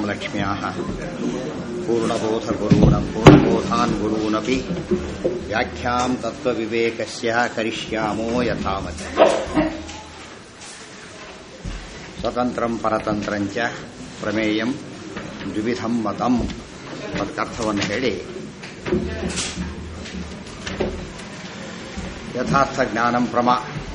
लक्ष्म्याः पूर्णबोधगुरूण पूर्णबोधान् गुरूनपि व्याख्याम् तत्त्वविवेकस्य करिष्यामो यथामति ಸ್ವತಂತ್ರಂ ಪರತಂತ್ರಂಚ ಪ್ರಮೇಯಂ ದ್ವಿವಿಧಂ ಮತಂ ಅದಕ್ಕರ್ಥವನ್ನು ಹೇಳಿ ಯಥಾರ್ಥ ಜ್ಞಾನಂ ಪ್ರಮ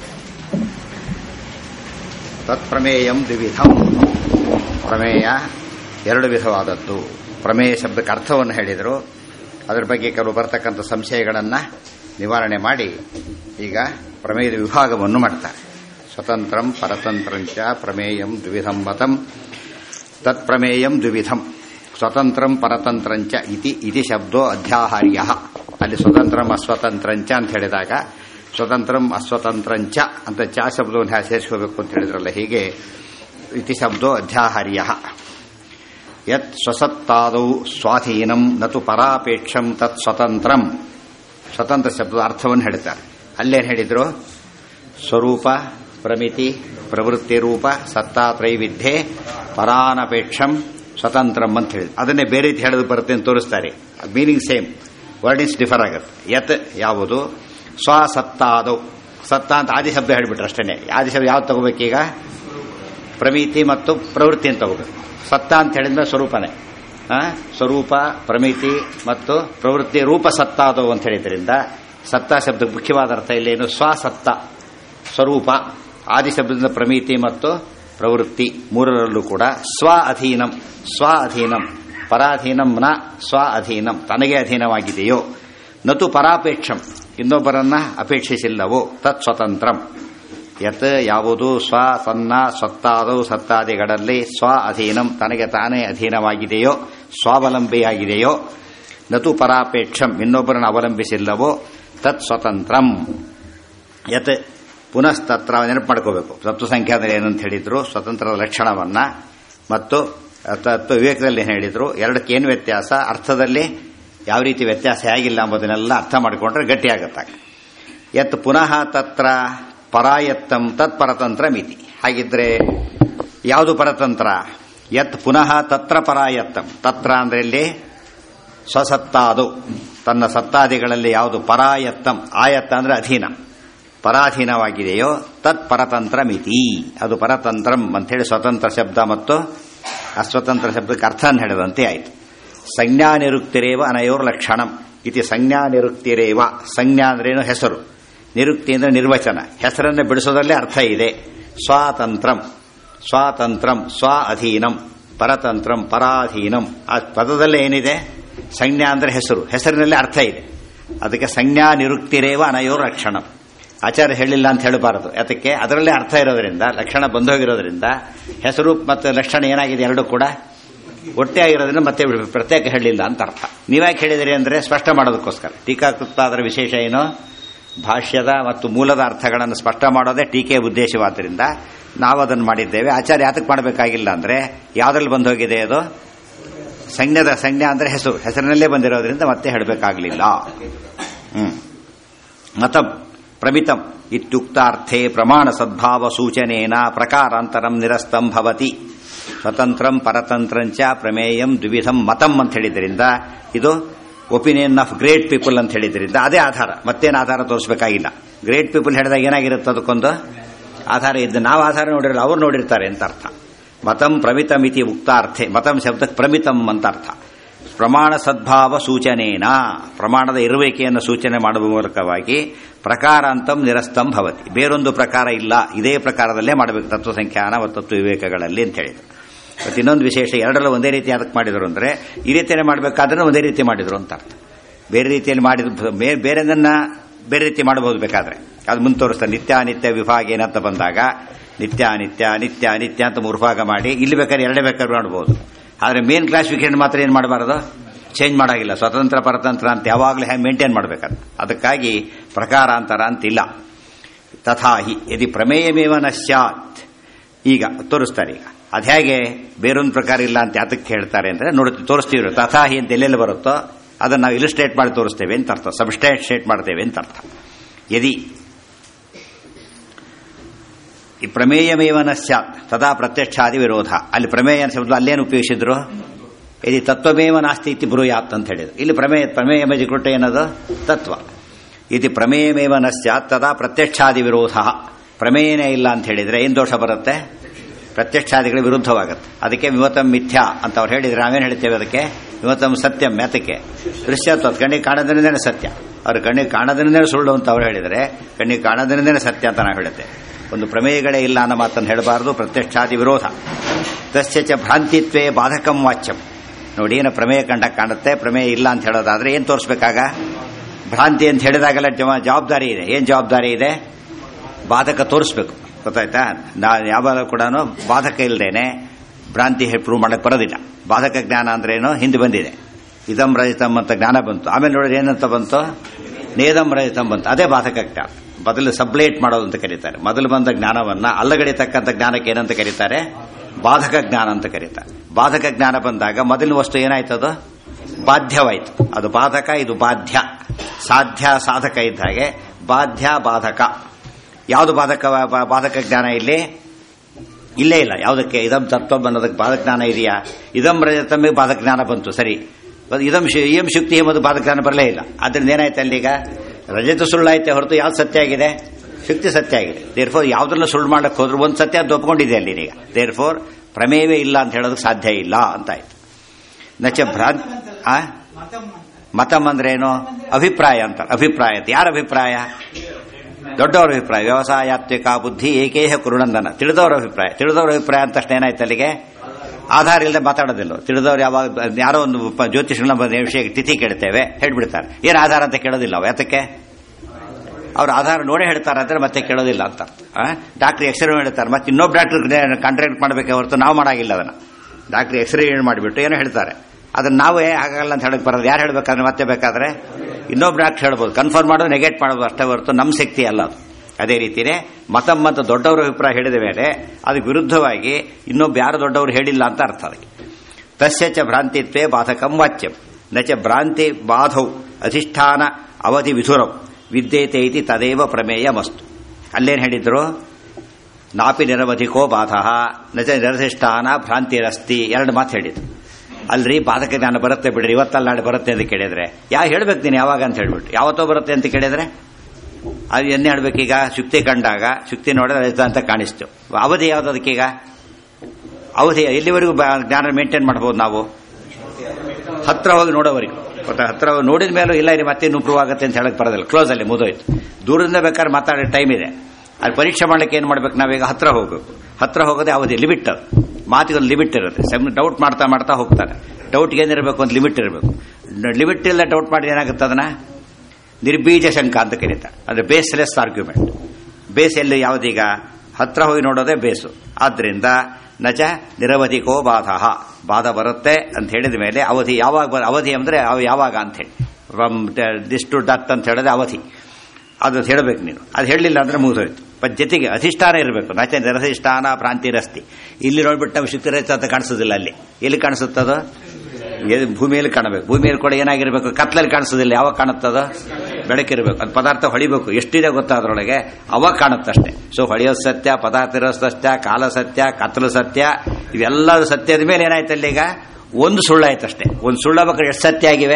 ತತ್ಪ್ರಮೇಯಂ ದ್ವಿವಿಧಂ ಪ್ರಮೇಯ ಎರಡು ವಿಧವಾದದ್ದು ಪ್ರಮೇಯ ಶಬ್ದಕ್ಕೆ ಅರ್ಥವನ್ನು ಹೇಳಿದರು ಅದರ ಬಗ್ಗೆ ಕೆಲವು ಬರ್ತಕ್ಕಂಥ ಸಂಶಯಗಳನ್ನು ನಿವಾರಣೆ ಮಾಡಿ ಈಗ ಪ್ರಮೇಯದ ವಿಭಾಗವನ್ನು ಮಾಡ್ತಾರೆ ಸ್ವತಂತ್ರಂ ಪರತಂತ್ರಂಚ ಪ್ರಮೇಯಂ ದ್ವಿವಿಧಂ ಮತಂ ತತ್ಪ್ರಮೇಯಂ ದ್ವಿವಿಧಂ ಸ್ವತಂತ್ರಂ ಪರತಂತ್ರಂಚ ಇತಿ ಇತಿ ಶಬ್ದೋ ಅಧ್ಯಾಹಾರ್ಯ ಅಲ್ಲಿ ಸ್ವತಂತ್ರಂ ಅಸ್ವತಂತ್ರಂಚ ಅಂತ ಹೇಳಿದಾಗ ಸ್ವತಂತ್ರಂ ಅಸ್ವತಂತ್ರಂಚ ಅಂತ ಚ ಶಬ್ದವನ್ನು ಹ್ಯಾ ಸೇರಿಸ್ಕೋಬೇಕು ಅಂತ ಹೇಳಿದ್ರಲ್ಲ ಹೀಗೆ ಇತಿ ಶಬ್ದೋ ಅಧ್ಯಾಹಾರ್ಯ ಯತ್ ಸ್ವಸತ್ತಾದೌ ಸ್ವಾಧೀನಂ ನತು ಪರಾಪೇಕ್ಷಂ ತತ್ ಸ್ವತಂತ್ರಂ ಸ್ವತಂತ್ರ ಶಬ್ದದ ಅರ್ಥವನ್ನು ಹೇಳ್ತಾರೆ ಅಲ್ಲೇನು ಹೇಳಿದ್ರು ಸ್ವರೂಪ ಪ್ರಮಿತಿ ಪ್ರವೃತ್ತಿ ರೂಪ ಸತ್ತಾತ್ರೈವಿದ್ಯೆ ಪರಾನಪೇಕ್ಷಂ ಸ್ವತಂತ್ರಂ ಅಂತ ಹೇಳಿದ್ರು ಅದನ್ನೇ ಬೇರೆ ರೀತಿ ಹೇಳೋದು ಬರುತ್ತೆ ಅಂತ ತೋರಿಸ್ತಾರೆ ಮೀನಿಂಗ್ ಸೇಮ್ ವರ್ಡಿಂಗ್ಸ್ ಡಿಫರ್ ಆಗುತ್ತೆ ಯತ್ ಯಾವುದು ಸ್ವಸತ್ತಾದೌ ಸತ್ತ ಅಂತ ಆದಿ ಶಬ್ದ ಹೇಳ್ಬಿಟ್ರೆ ಅಷ್ಟೇ ಆದಿ ಶಬ್ದ ಯಾವ್ದು ತಗೋಬೇಕೀಗ ಪ್ರಮಿತಿ ಮತ್ತು ಪ್ರವೃತ್ತಿ ಅಂತ ತಗೋಬೇಕು ಸತ್ತ ಅಂತ ಹೇಳಿದ್ಮೇಲೆ ಸ್ವರೂಪನೇ ಸ್ವರೂಪ ಪ್ರಮಿತಿ ಮತ್ತು ಪ್ರವೃತ್ತಿ ರೂಪ ಸತ್ತಾದವು ಅಂತ ಹೇಳಿದ್ರಿಂದ ಸತ್ತ ಶಬ್ದಕ್ಕೆ ಮುಖ್ಯವಾದ ಅರ್ಥ ಇಲ್ಲೇನು ಸ್ವಸತ್ತ ಸ್ವರೂಪ ಆದಿ ಶಬ್ದದಿಂದ ಪ್ರಮಿತಿ ಮತ್ತು ಪ್ರವೃತ್ತಿ ಮೂರರಲ್ಲೂ ಕೂಡ ಸ್ವ ಅಧೀನಂ ಸ್ವ ಅಧೀನಂ ಪರಾಧೀನಂ ನ ಸ್ವ ಅಧೀನಂ ತನಗೆ ಅಧೀನವಾಗಿದೆಯೋ ನತು ಪರಾಪೇಕ್ಷಂ ಇನ್ನೊಬ್ಬರನ್ನ ಅಪೇಕ್ಷಿಸಿಲ್ಲವೋ ತತ್ ಸ್ವತಂತ್ರಂ ಯತ್ ಯಾವುದು ಸ್ವ ತನ್ನ ಸತ್ತಾದವು ಸತ್ತಾದಿಗಳಲ್ಲಿ ಸ್ವ ಅಧೀನಂ ತನಗೆ ತಾನೇ ಅಧೀನವಾಗಿದೆಯೋ ಸ್ವಾವಲಂಬಿಯಾಗಿದೆಯೋ ನತು ಪರಾಪೇಕ್ಷಂ ಇನ್ನೊಬ್ಬರನ್ನು ಅವಲಂಬಿಸಿಲ್ಲವೋ ತತ್ ಸ್ವತಂತ್ರಂ ಯತ್ ಪುನಸ್ತತ್ರ ನೆನಪು ಮಾಡ್ಕೋಬೇಕು ತತ್ವ ಸಂಖ್ಯೆ ಅಂದರೆ ಏನಂತ ಹೇಳಿದ್ರು ಸ್ವತಂತ್ರದ ಲಕ್ಷಣವನ್ನ ಮತ್ತು ತತ್ವ ವಿವೇಕದಲ್ಲಿ ಏನು ಹೇಳಿದ್ರು ಎರಡಕ್ಕೇನು ವ್ಯತ್ಯಾಸ ಅರ್ಥದಲ್ಲಿ ಯಾವ ರೀತಿ ವ್ಯತ್ಯಾಸ ಹೇಗಿಲ್ಲ ಎಂಬುದನ್ನೆಲ್ಲ ಅರ್ಥ ಮಾಡಿಕೊಂಡ್ರೆ ಗಟ್ಟಿಯಾಗುತ್ತಾಗ ಯತ್ ಪುನಃ ತತ್ರ ಪರಾಯತ್ತಂ ತತ್ ಪರತಂತ್ರ ಮಿತಿ ಹಾಗಿದ್ರೆ ಯಾವುದು ಪರತಂತ್ರ ಯತ್ ಪುನಃ ತತ್ರ ಪರಾಯತ್ತಂ ತತ್ರ ಅಂದ್ರೆ ಇಲ್ಲಿ ಸ್ವಸತ್ತಾದು ತನ್ನ ಸತ್ತಾದಿಗಳಲ್ಲಿ ಯಾವುದು ಪರಾಯತ್ತಂ ಆಯತ್ತ ಅಂದ್ರೆ ಅಧೀನ ಪರಾಧೀನವಾಗಿದೆಯೋ ತತ್ ಪರತಂತ್ರ ಮಿತಿ ಅದು ಪರತಂತ್ರಂ ಅಂತೇಳಿ ಸ್ವತಂತ್ರ ಶಬ್ದ ಮತ್ತು ಅಸ್ವತಂತ್ರ ಶಬ್ದಕ್ಕೆ ಅರ್ಥ ಹೇಳಿದಂತೆ ಆಯಿತು ಸಂಜ್ಞಾ ನಿರುಕ್ತಿರೇವ ಅನಯೋರ್ ಲಕ್ಷಣಂ ಇತಿ ಸಂಜ್ಞಾ ನಿರುಕ್ತಿರೇವ ಸಂಜ್ಞಾ ಅಂದ್ರೇನು ಹೆಸರು ನಿರುಕ್ತಿ ಅಂದ್ರೆ ನಿರ್ವಚನ ಹೆಸರನ್ನು ಬಿಡಿಸೋದಲ್ಲೇ ಅರ್ಥ ಇದೆ ಸ್ವಾತಂತ್ರಂ ಸ್ವಾತಂತ್ರಂ ಸ್ವ ಅಧೀನಂ ಪರತಂತ್ರಂ ಪರಾಧೀನಂ ಆ ಪದದಲ್ಲೇ ಏನಿದೆ ಸಂಜ್ಞಾ ಅಂದ್ರೆ ಹೆಸರು ಹೆಸರಿನಲ್ಲೇ ಅರ್ಥ ಇದೆ ಅದಕ್ಕೆ ಸಂಜ್ಞಾ ನಿರುಕ್ತಿರೇವ ಅನಯೋರ್ ಲಕ್ಷಣಂ ಆಚಾರ್ಯ ಹೇಳಿಲ್ಲ ಅಂತ ಹೇಳಬಾರದು ಯಾತಕ್ಕೆ ಅದರಲ್ಲೇ ಅರ್ಥ ಇರೋದ್ರಿಂದ ಲಕ್ಷಣ ಬಂದೋಗಿರೋದ್ರಿಂದ ಹೆಸರು ಮತ್ತು ಲಕ್ಷಣ ಏನಾಗಿದೆ ಎರಡು ಕೂಡ ಒಟ್ಟೆ ಆಗಿರೋದ್ರಿಂದ ಮತ್ತೆ ಪ್ರತ್ಯೇಕ ಹೇಳಿಲ್ಲ ಅಂತ ಅರ್ಥ ನೀವ್ಯಾಕೆ ಹೇಳಿದಿರಿ ಅಂದ್ರೆ ಸ್ಪಷ್ಟ ಮಾಡೋದಕ್ಕೋಸ್ಕರ ಟೀಕಾಕೃತ ಅದರ ವಿಶೇಷ ಏನು ಭಾಷ್ಯದ ಮತ್ತು ಮೂಲದ ಅರ್ಥಗಳನ್ನು ಸ್ಪಷ್ಟ ಮಾಡೋದೇ ಟೀಕೆಯ ಉದ್ದೇಶವಾದ್ದರಿಂದ ನಾವು ಅದನ್ನು ಮಾಡಿದ್ದೇವೆ ಆಚಾರ್ಯ ಯಾತಕ್ಕೆ ಮಾಡಬೇಕಾಗಿಲ್ಲ ಅಂದ್ರೆ ಯಾವ್ದ್ರಲ್ಲಿ ಬಂದೋಗಿದೆ ಅದು ಸಂಜ್ಞದ ಸಂಜ್ಞಾ ಅಂದ್ರೆ ಹೆಸರು ಹೆಸರಿನಲ್ಲೇ ಬಂದಿರೋದ್ರಿಂದ ಮತ್ತೆ ಹೇಳಬೇಕಾಗಲಿಲ್ಲ ಹ್ಮ್ ಮತಂ ಪ್ರಮಿತಂ ಇತ್ಯುಕ್ತಾರ್ಥೆ ಪ್ರಮಾಣ ಸದ್ಭಾವ ಸೂಚನೇನ ಪ್ರಕಾರಾಂತರಂ ನಿರಸ್ತಂ ಭವತಿ ಸ್ವತಂತ್ರಂ ಪರತಂತ್ರಂಚ ಪ್ರಮೇಯಂ ದ್ವಿವಿಧಂ ಮತಂ ಅಂತ ಹೇಳಿದ್ರಿಂದ ಇದು ಒಪಿನಿಯನ್ ಆಫ್ ಗ್ರೇಟ್ ಪೀಪಲ್ ಅಂತ ಹೇಳಿದ್ರಿಂದ ಅದೇ ಆಧಾರ ಮತ್ತೇನು ಆಧಾರ ತೋರಿಸಬೇಕಾಗಿಲ್ಲ ಗ್ರೇಟ್ ಪೀಪಲ್ ಹೇಳಿದಾಗ ಏನಾಗಿರುತ್ತೆ ಅದಕ್ಕೊಂದು ಆಧಾರ ಇದ್ದು ನಾವು ಆಧಾರ ನೋಡಿರಲ್ಲ ಅವ್ರು ನೋಡಿರ್ತಾರೆ ಅಂತ ಅರ್ಥ ಮತಂ ಪ್ರಮಿತಂ ಇತಿ ಉಕ್ತಾರ್ಥೆ ಮತಂ ಶಬ್ದಕ್ಕೆ ಪ್ರಮಿತಂ ಅಂತ ಅರ್ಥ ಪ್ರಮಾಣ ಸದ್ಭಾವ ಸೂಚನೇನ ಪ್ರಮಾಣದ ಇರುವಿಕೆಯನ್ನು ಸೂಚನೆ ಮಾಡುವ ಮೂಲಕವಾಗಿ ಪ್ರಕಾರಾಂತಂ ನಿರಸ್ತಂ ಭವತಿ ಬೇರೊಂದು ಪ್ರಕಾರ ಇಲ್ಲ ಇದೇ ಪ್ರಕಾರದಲ್ಲೇ ಮಾಡಬೇಕು ತತ್ವ ಸಂಖ್ಯಾನ ಮತ್ತು ತತ್ವ ವಿವೇಕಗಳಲ್ಲಿ ಅಂತ ಹೇಳಿದ್ರು ಮತ್ತು ಇನ್ನೊಂದು ವಿಶೇಷ ಎರಡರಲ್ಲೂ ಒಂದೇ ರೀತಿ ಅದಕ್ಕೆ ಮಾಡಿದ್ರು ಅಂದ್ರೆ ಈ ರೀತಿಯೇ ಮಾಡಬೇಕಾದ್ರೆ ಒಂದೇ ರೀತಿ ಮಾಡಿದ್ರು ಅಂತ ಅರ್ಥ ಬೇರೆ ರೀತಿಯಲ್ಲಿ ಮಾಡಿದ್ರು ಬೇರೆದನ್ನ ಬೇರೆ ರೀತಿ ಮಾಡಬಹುದು ಬೇಕಾದ್ರೆ ಅದು ಮುಂದೆ ತೋರಿಸ್ತಾರೆ ನಿತ್ಯ ನಿತ್ಯ ವಿಭಾಗ ಏನಂತ ಬಂದಾಗ ನಿತ್ಯ ನಿತ್ಯ ನಿತ್ಯ ನಿತ್ಯ ಅಂತ ಮೂರು ಭಾಗ ಮಾಡಿ ಇಲ್ಲಿ ಬೇಕಾದ್ರೆ ಎರಡೇ ಬೇಕಾದ್ರೆ ಮಾಡಬಹುದು ಆದರೆ ಮೇನ್ ಕ್ಲಾಸಿಫಿಕೇಶನ್ ಮಾತ್ರ ಏನು ಮಾಡಬಾರದು ಚೇಂಜ್ ಮಾಡಾಗಿಲ್ಲ ಸ್ವತಂತ್ರ ಪರತಂತ್ರ ಅಂತ ಯಾವಾಗಲೂ ಹೇಗೆ ಮೇಂಟೈನ್ ಮಾಡಬೇಕಂತ ಅದಕ್ಕಾಗಿ ಪ್ರಕಾರಾಂತರ ಅಂತಿಲ್ಲ ತಥಾಹಿ ಯದಿ ಪ್ರಮೇಯಮೇವ ನ ಸ್ಯಾತ್ ಈಗ ತೋರಿಸ್ತಾರೆ ಈಗ ಅದು ಹೇಗೆ ಬೇರೊಂದು ಪ್ರಕಾರ ಇಲ್ಲ ಅಂತ ಯಾತಕ್ಕೆ ಹೇಳ್ತಾರೆ ಅಂದ್ರೆ ನೋಡಿ ತೋರಿಸ್ತೀವಿ ತಥಾಹಿ ಅಂತ ಎಲ್ಲೆಲ್ಲಿ ಬರುತ್ತೋ ಅದನ್ನು ನಾವು ಇಲಿಸ್ಟ್ರೇಟ್ ಮಾಡಿ ತೋರಿಸ್ತೇವೆ ಅಂತ ಅರ್ಥ ಸಬ್ಸ್ಟೇಟ್ ಮಾಡ್ತೇವೆ ಅಂತ ಅರ್ಥ ಯದಿ ಈ ಪ್ರಮೇಯಮೇವನ ಸ್ಯಾತ್ ತದಾ ಪ್ರತ್ಯಕ್ಷಾದಿ ವಿರೋಧ ಅಲ್ಲಿ ಪ್ರಮೇಯ ಶಬ್ದ ಅಲ್ಲೇನು ಉಪಯೋಗಿಸಿದ್ರು ಇದು ತತ್ವಮೇವ ನಾಸ್ತಿ ಇತಿ ಬ್ರೂಯಾತ್ ಅಂತ ಹೇಳಿದ್ರು ಇಲ್ಲಿ ಪ್ರಮೇಯ ಪ್ರಮೇಯ ಮಜಿಕೃಟ ಏನದು ತತ್ವ ಇದು ಪ್ರಮೇಯಮೇವ ನ ಸ್ಯಾತ್ ತದಾ ಪ್ರತ್ಯಕ್ಷಾದಿ ವಿರೋಧ ಪ್ರಮೇಯನೇ ಇಲ್ಲ ಅಂತ ಹೇಳಿದ್ರೆ ಏನು ದೋಷ ಬರುತ್ತೆ ಪ್ರತ್ಯಕ್ಷಾದಿಗಳ ವಿರುದ್ಧವಾಗುತ್ತೆ ಅದಕ್ಕೆ ವಿಮತಂ ಮಿಥ್ಯಾ ಅಂತ ಅವ್ರು ಹೇಳಿದ್ರೆ ನಾವೇನು ಹೇಳ್ತೇವೆ ಅದಕ್ಕೆ ವಿಮತಂ ಸತ್ಯಂ ಮೆತಕ್ಕೆ ದೃಶ್ಯತ್ವ ಕಣ್ಣಿಗೆ ಕಾಣೋದ್ರಿಂದನೇ ಸತ್ಯ ಅವ್ರು ಕಣ್ಣಿಗೆ ಕಾಣೋದ್ರಿಂದನೇ ಸುಳ್ಳು ಅಂತ ಅವ್ರು ಹೇಳಿದರೆ ಕಣ್ಣಿಗೆ ಕಾಣೋದ್ರಿಂದನೇ ಸತ್ಯ ಅಂತ ನಾವು ಹೇಳುತ್ತೆ ಒಂದು ಪ್ರಮೇಯಗಳೇ ಇಲ್ಲ ಅನ್ನೋ ಮಾತನ್ನು ಹೇಳಬಾರದು ಪ್ರತ್ಯಕ್ಷಾದಿ ವಿರೋಧ ತಸ್ಯ ಚ ಭ್ರಾಂತಿತ್ವೇ ಬಾಧಕಂ ವಾಚ್ಯಂ ನೋಡಿ ಏನು ಪ್ರಮೇಯ ಕಂಡ ಕಾಣುತ್ತೆ ಪ್ರಮೇಯ ಇಲ್ಲ ಅಂತ ಹೇಳೋದಾದ್ರೆ ಏನು ತೋರಿಸ್ಬೇಕಾಗ ಭ್ರಾಂತಿ ಅಂತ ಹೇಳಿದಾಗೆಲ್ಲ ಜವ- ಜವಾಬ್ದಾರಿ ಇದೆ ಏನು ಜವಾಬ್ದಾರಿ ಇದೆ ಬಾಧಕ ತೋರಿಸ್ಬೇಕು ಗೊತ್ತಾಯ್ತಾ ನಾ ಯಾವಾಗ ಕೂಡ ಬಾಧಕ ಇಲ್ಲದೇನೆ ಭ್ರಾಂತಿ ಪ್ರೂವ್ ಮಾಡಕ್ಕೆ ಬರೋದಿಲ್ಲ ಬಾಧಕ ಜ್ಞಾನ ಅಂದ್ರೆ ಏನು ಹಿಂದೆ ಬಂದಿದೆ ಇದಂ ರಜಿತಂ ಅಂತ ಜ್ಞಾನ ಬಂತು ಆಮೇಲೆ ನೋಡಿದ್ರೆ ಏನಂತ ಬಂತು ನೇದಂ ರಜಿತಂ ಬಂತು ಅದೇ ಬಾಧಕ ಜ್ಞಾನ ಬದಲು ಸಬ್ಲೇಟ್ ಮಾಡೋದು ಅಂತ ಕರೀತಾರೆ ಮೊದಲು ಬಂದ ಜ್ಞಾನವನ್ನ ಅಲ್ಲಗಡಿತಕ್ಕಂಥ ಜ್ಞಾನಕ್ಕೆ ಏನಂತ ಕರೀತಾರೆ ಬಾಧಕ ಜ್ಞಾನ ಅಂತ ಕರೀತಾರೆ ಬಾಧಕ ಜ್ಞಾನ ಬಂದಾಗ ಮೊದಲಿನ ವಸ್ತು ಏನಾಯ್ತದು ಬಾಧ್ಯವಾಯಿತು ಅದು ಬಾಧಕ ಇದು ಬಾಧ್ಯ ಸಾಧ್ಯ ಸಾಧಕ ಇದ್ದ ಹಾಗೆ ಬಾಧ್ಯ ಬಾಧಕ ಯಾವುದು ಬಾಧಕ ಬಾ- ಬಾಧಕ ಜ್ಞಾನ ಇಲ್ಲಿ ಇಲ್ಲೇ ಇಲ್ಲ ಯಾವುದಕ್ಕೆ ಇದಂ ತತ್ವ ಅನ್ನೋದಕ್ಕೆ ಬಾಧಕ ಜ್ಞಾನ ಇದೆಯಾ ಇದಂ ರಜತಮ್ಮೆ ಬಾಧಕ ಜ್ಞಾನ ಬಂತು ಸರಿ ಇದಂ ಶು- ಇಯಂ ಶುಕ್ತಿ ಎಂಬುದು ಬಾಧಕ ಜ್ಞಾನ ಬರಲೇ ಇಲ್ಲ ಆದ್ರಿಂದ ಏನಾಯ್ತು ಅಲ್ಲೀಗ ರಜತ ಸುಳ್ಳಾಯ್ತೆ ಹೊರತು ಯಾವ್ದು ಸತ್ಯ ಆಗಿದೆ ಶುಕ್ತಿ ಸತ್ಯ ಆಗಿದೆ ದೇರ್ ಫೋರ್ ಯಾವ್ದನ್ನ ಸುಳ್ಳು ಮಾಡಕ್ಕೆ ಹೋದ್ರು ಒಂದು ಸತ್ಯ ಅದು ಒಪ್ಕೊಂಡಿದೆ ಅಲ್ಲಿ ಈಗ ದೇರ್ ಫೋರ್ ಪ್ರಮೇಯವೇ ಇಲ್ಲ ಅಂತ ಹೇಳೋದಕ್ಕೆ ಸಾಧ್ಯ ಇಲ್ಲ ಅಂತ ಆಯ್ತು ನಚ ಭ್ರಾಂತ್ ಆ ಮತಂ ಅಂದ್ರೆ ಏನು ಅಭಿಪ್ರಾಯ ಅಂತ ಅಭಿಪ್ರಾಯ ಅಂತ ಯಾರ ಅಭಿಪ್ರಾಯ ದೊಡ್ಡವರ ಅಭಿಪ್ರಾಯ ವ್ಯವಸಾಯಾತ್ವಿಕ ಬುದ್ಧಿ ಏಕೇಹ ಕುರುನಂದನ ತಿಳಿದವರ ಅಭಿಪ್ರಾಯ ತಿಳಿದವರ ಅಭಿಪ್ರಾಯ ಅಂತ ತಕ್ಷಣ ಏನಾಯ್ತು ಅಲ್ಲಿಗೆ ಆಧಾರ ಇಲ್ಲದೆ ಮಾತಾಡೋದಿಲ್ಲ ತಿಳಿದವ್ರು ಯಾವಾಗ ಯಾರೋ ಒಂದು ಪ- ಜ್ಯೋತಿಷನ ಬಂದ ವಿಷಯ ತಿಥಿ ಕೇಳ್ತೇವೆ ಹೇಳ್ಬಿಡ್ತಾರೆ ಏನು ಆಧಾರ ಅಂತ ಕೇಳೋದಿಲ್ಲ ಅವ ಯಾತಕ್ಕೆ ಅವ್ರ ಆಧಾರ ನೋಡೇ ಹೇಳ್ತಾರೆ ಅಂದ್ರೆ ಮತ್ತೆ ಕೇಳೋದಿಲ್ಲ ಅಂತ ಡಾಕ್ಟರ್ ಎಕ್ಸ್ರೇ ಹೇಳ್ತಾರೆ ಮತ್ತೆ ಇನ್ನೊಬ್ಬ ಡಾಕ್ಟರ್ ಕಾಂಟ್ರಾಕ್ಟ್ ಮಾಡಬೇಕೆ ಹೊರತು ನಾವು ಮಾಡಾಗಿಲ್ಲ ಅದನ್ನ ಡಾಕ್ಟರ್ ಎಕ್ಸ್ರೇ ಮಾಡಿಬಿಟ್ಟು ಏನೋ ಹೇಳ್ತಾರೆ ಅದನ್ನ ನಾವೇ ಆಗಲ್ಲ ಅಂತ ಹೇಳಕ್ ಬರೋದು ಯಾರು ಹೇಳ್ಬೇಕಾದ್ರೆ ಮತ್ತೆ ಬೇಕಾದ್ರೆ ಇನ್ನೊಬ್ಬ ಡಾಕ್ಟರ್ ಹೇಳ್ಬೋದು ಕನ್ಫರ್ಮ್ ಮಾಡೋದು ನೆಗೆಟ್ ಮಾಡೋದು ಅಷ್ಟೇ ಹೊರತು ನಮ್ಮ ಶಕ್ತಿ ಅಲ್ಲ ಅದು ಅದೇ ರೀತಿನೇ ಮತಂ ಅಂತ ದೊಡ್ಡವರ ಅಭಿಪ್ರಾಯ ಹೇಳಿದ ಮೇಲೆ ಅದಕ್ಕೆ ವಿರುದ್ಧವಾಗಿ ಇನ್ನೊಬ್ಬ ಯಾರು ದೊಡ್ಡವರು ಹೇಳಿಲ್ಲ ಅಂತ ಅರ್ಥ ಅದಕ್ಕೆ ತಸ್ಯ ಚ ಭ್ರಾಂತಿತ್ವೇ ಬಾಧಕಂ ವಾಚ್ಯಂ ನ ಚ ಭ್ರಾಂತಿ ಬಾಧೌ ಅಧಿಷ್ಠಾನ ಅವಧಿ ವಿಧುರಂ ವಿದ್ಯೇತೆ ಇತಿ ತದೇವ ಪ್ರಮೇಯಮಸ್ತು ಅಲ್ಲೇನು ಹೇಳಿದ್ರು ನಾಪಿ ನಿರವಧಿಕೋ ಬಾಧ ನ ಚ ನಿರಧಿಷ್ಠಾನ ಭ್ರಾಂತಿರಸ್ತಿ ಎರಡು ಮಾತು ಹೇಳಿದ್ರು ಅಲ್ರಿ ಬಾಧಕ ಜ್ಞಾನ ಬರುತ್ತೆ ಬಿಡ್ರಿ ಇವತ್ತಲ್ಲ ನಾಳೆ ಬರುತ್ತೆ ಅಂತ ಕೇಳಿದ್ರೆ ಯಾ ಹೇಳ್ಬೇಕು ನೀನು ಯಾವಾಗ ಅಂತ ಹೇಳ್ಬಿಟ್ಟು ಯಾವತ್ತೋ ಬರುತ್ತೆ ಅಂತ ಕೇಳಿದ್ರೆ ಅದು ಎನ್ನೇ ಹೇಳ್ಬೇಕೀಗ ಶುಕ್ತಿ ಕಂಡಾಗ ಶುಕ್ತಿ ನೋಡಿದ್ರೆ ರಜತ ಅಂತ ಕಾಣಿಸ್ತು ಅವಧಿ ಯಾವ್ದು ಅದಕ್ಕೀಗ ಅವಧಿ ಎಲ್ಲಿವರೆಗೂ ಬ- ಜ್ಞಾನ ಮೇಂಟೈನ್ ಮಾಡ್ಬೋದು ನಾವು ಹತ್ರ ಹೋಗಿ ನೋಡೋವರೆಗೂ ಗೊತ್ತಾ ಹತ್ರ ಹೋಗಿ ನೋಡಿದ ಮೇಲೂ ಇಲ್ಲ ಇಲ್ಲಿ ಮತ್ತೆ ಇನ್ನೂ ಪ್ರೂವ್ ಆಗುತ್ತೆ ಅಂತ ಹೇಳಕ್ ಬರೋದಿಲ್ಲ ಕ್ಲೋಸ್ ಅಲ್ಲಿ ಮುದೋಯ್ತು ದೂರದಿಂದ ಬೇಕಾದ್ರೆ ಮಾತಾಡೋ ಟೈಮ್ ಇದೆ ಅಲ್ಲಿ ಪರೀಕ್ಷೆ ಮಾಡ್ಲಿಕ್ಕೆ ಏನ್ ಮಾಡ್ಬೇಕು ನಾವೀಗ ಹತ್ರ ಹೋಗ್ಬೇಕು ಹತ್ರ ಹೋಗೋದೇ ಅವಧಿ ಲಿಮಿಟ್ ಅದು ಮಾತಿಗೊಂದು ಲಿಮಿಟ್ ಇರುತ್ತೆ ಸಮ್ ಡೌಟ್ ಮಾಡ್ತಾ ಮಾಡ್ತಾ ಹೋಗ್ತಾರೆ ಡೌಟ್ಗೆ ಏನಿರಬೇಕು ಒಂದು ಲಿಮಿಟ್ ಇರಬೇಕು ಲಿಮಿಟ್ ಇಲ್ಲ ಡೌಟ್ ಮಾಡಿ ಏನಾಗುತ್ತೆ ಅದನ್ನ ನಿರ್ಬೀಜ ಶಂಕ ಅಂತ ಕರೀತಾರೆ ಅಂದ್ರೆ ಬೇಸ್ಲೆಸ್ ಆರ್ಗ್ಯುಮೆಂಟ್ ಬೇಸ್ ಎಲ್ಲಿ ಯಾವುದೀಗ ಹತ್ರ ಹೋಗಿ ನೋಡೋದೇ ಬೇಸು ಆದ್ರಿಂದ ನಚ ನಿರವಧಿಕೋ ಬಾಧ ಬಾಧ ಬರುತ್ತೆ ಅಂತ ಹೇಳಿದ ಮೇಲೆ ಅವಧಿ ಯಾವಾಗ ಬ- ಅವಧಿ ಅಂದ್ರೆ ಅವು ಯಾವಾಗ ಅಂತ ಹೇಳಿ ಫ್ರಮ್ ದಿಸ್ ಟು ಡತ್ ಅಂತ ಹೇಳಿದ್ರೆ ಅವಧಿ ಅದು ಹೇಳಬೇಕು ನೀನು ಅದು ಹೇಳಲಿಲ್ಲ ಅಂದ್ರೆ ಮುಗಿದೋಯ್ತು ಬಟ್ ಜೊತೆಗೆ ಅಧಿಷ್ಠಾನ ಇರಬೇಕು ನಚ ನಿರಧಿಷ್ಠಾನ ಭ್ರಾಂತಿ ರಸ್ತಿ ಇಲ್ಲಿ ನೋಡ್ಬಿಟ್ಟು ನಾವು ಶುಕ್ತಿರಹಿತ ಅಂತ ಕಾಣಿಸೋದಿಲ್ಲ ಅಲ್ಲಿ ಎಲ್ಲಿ ಕಾಣಿಸುತ್ತದು ಎಲ್ಲಿ ಭೂಮಿಯಲ್ಲಿ ಕಾಣಬೇಕು ಭೂಮಿಯಲ್ಲಿ ಕೂಡ ಏನಾಗಿರ್ಬೇಕು ಕತ್ಲಲ್ಲಿ ಕಾಣಿಸೋದಿಲ್ಲ ಯಾವಾಗ ಕಾಣುತ್ತದ ಬೆಳಕಿರಬೇಕು ಅದು ಪದಾರ್ಥ ಹೊಳಿಬೇಕು ಎಷ್ಟಿದೆ ಗೊತ್ತಾ ಅದರೊಳಗೆ ಅವಾಗ ಕಾಣುತ್ತಷ್ಟೇ ಸೊ ಹೊಳೆಯೋದು ಸತ್ಯ ಪದಾರ್ಥ ಇರೋ ಸತ್ಯ ಕಾಲ ಸತ್ಯ ಕತ್ಲು ಸತ್ಯ ಇವೆಲ್ಲ ಸತ್ಯದ ಮೇಲೆ ಏನಾಯ್ತು ಅಲ್ಲಿ ಈಗ ಒಂದು ಸುಳ್ಳಾಯ್ತಷ್ಟೇ ಒಂದು ಸುಳ್ಳಬೇಕಾದ್ರೆ ಎಷ್ಟು ಸತ್ಯ ಆಗಿವೆ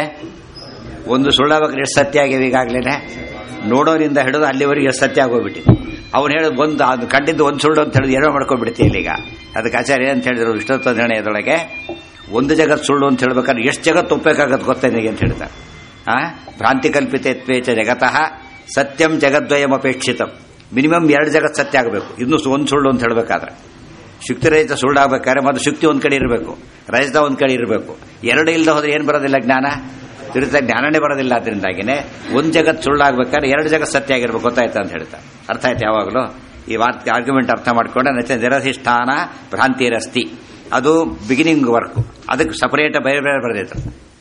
ಒಂದು ಸುಳ್ಳಬೇಕಾದ್ರೆ ಎಷ್ಟು ಸತ್ಯ ಆಗಿವೆ ಈಗಾಗಲೇ ನೋಡೋರಿಂದ ಹಿಡಿದು ಅಲ್ಲಿವರೆಗೆ ಎಷ್ಟು ಸತ್ಯ ಆಗೋಗ್ಬಿಟ್ಟಿದೆ ಅವ್ನು ಹೇಳೋದು ಒಂದು ಅದು ಕಂಡಿದ್ದು ಒಂದು ಸುಳ್ಳು ಅಂತ ಹೇಳಿದ್ ಏನೋ ಮಾಡ್ಕೊಂಡ್ಬಿಡ್ತೀವಿ ಈಗ ಅದಕ್ಕೆ ಆಚಾರ್ಯ ಅಂತ ಹೇಳಿದ್ರು ಇಷ್ಟೊತ್ತು ನಿರ್ಣಯದೊಳಗೆ ಒಂದು ಜಗತ್ ಸುಳ್ಳು ಅಂತ ಹೇಳ್ಬೇಕಾದ್ರೆ ಎಷ್ಟು ಜಗತ್ತು ಒಪ್ಪಬೇಕಾಗತ್ತೆ ಗೊತ್ತೇ ನಿನಗೆ ಅಂತ ಹೇಳ್ತಾರೆ ಆ ಭ್ರಾಂತಿ ಕಲ್ಪಿತತ್ವೇ ಚ ಜಗತಃ ಸತ್ಯಂ ಜಗದ್ವಯಂ ಅಪೇಕ್ಷಿತಂ ಮಿನಿಮಮ್ ಎರಡು ಜಗತ್ ಸತ್ಯ ಆಗಬೇಕು ಇನ್ನು ಒಂದು ಸುಳ್ಳು ಅಂತ ಹೇಳ್ಬೇಕಾದ್ರೆ ಶುಕ್ತಿ ರಹಿತ ಸುಳ್ಳಾಗಬೇಕಾದ್ರೆ ಮೊದಲು ಶುಕ್ತಿ ಒಂದ್ ಕಡೆ ಇರಬೇಕು ರಹಿತ ಒಂದ್ ಕಡೆ ಇರಬೇಕು ಎರಡು ಇಲ್ಲದೆ ಹೋದ್ರೆ ಏನು ಬರೋದಿಲ್ಲ ಜ್ಞಾನ ತಿರುತ ಜ್ಞಾನನೇ ಬರೋದಿಲ್ಲ ಅದರಿಂದಾಗಿನೇ ಒಂದ್ ಜಗತ್ ಸುಳ್ಳಾಗಬೇಕಾದ್ರೆ ಎರಡು ಜಗತ್ ಸತ್ಯ ಆಗಿರ್ಬೇಕು ಗೊತ್ತಾಯ್ತಾ ಅಂತ ಹೇಳ್ತಾರೆ ಅರ್ಥ ಆಯ್ತು ಯಾವಾಗಲೂ ಈ ವಾರ್ತೆ ಆರ್ಗ್ಯುಮೆಂಟ್ ಅರ್ಥ ಮಾಡ್ಕೊಂಡ್ರೆ ನಚ ನಿರಧಿಷ್ಠಾನ ಭ್ರಾಂತಿರಸ್ತಿ ಅದು ಬಿಗಿನಿಂಗ್ ವರ್ಕ್ ಅದಕ್ಕೆ ಸಪರೇಟ್ ಬೇರೆ ಬೇರೆ ಬರೆದಿತ್ತು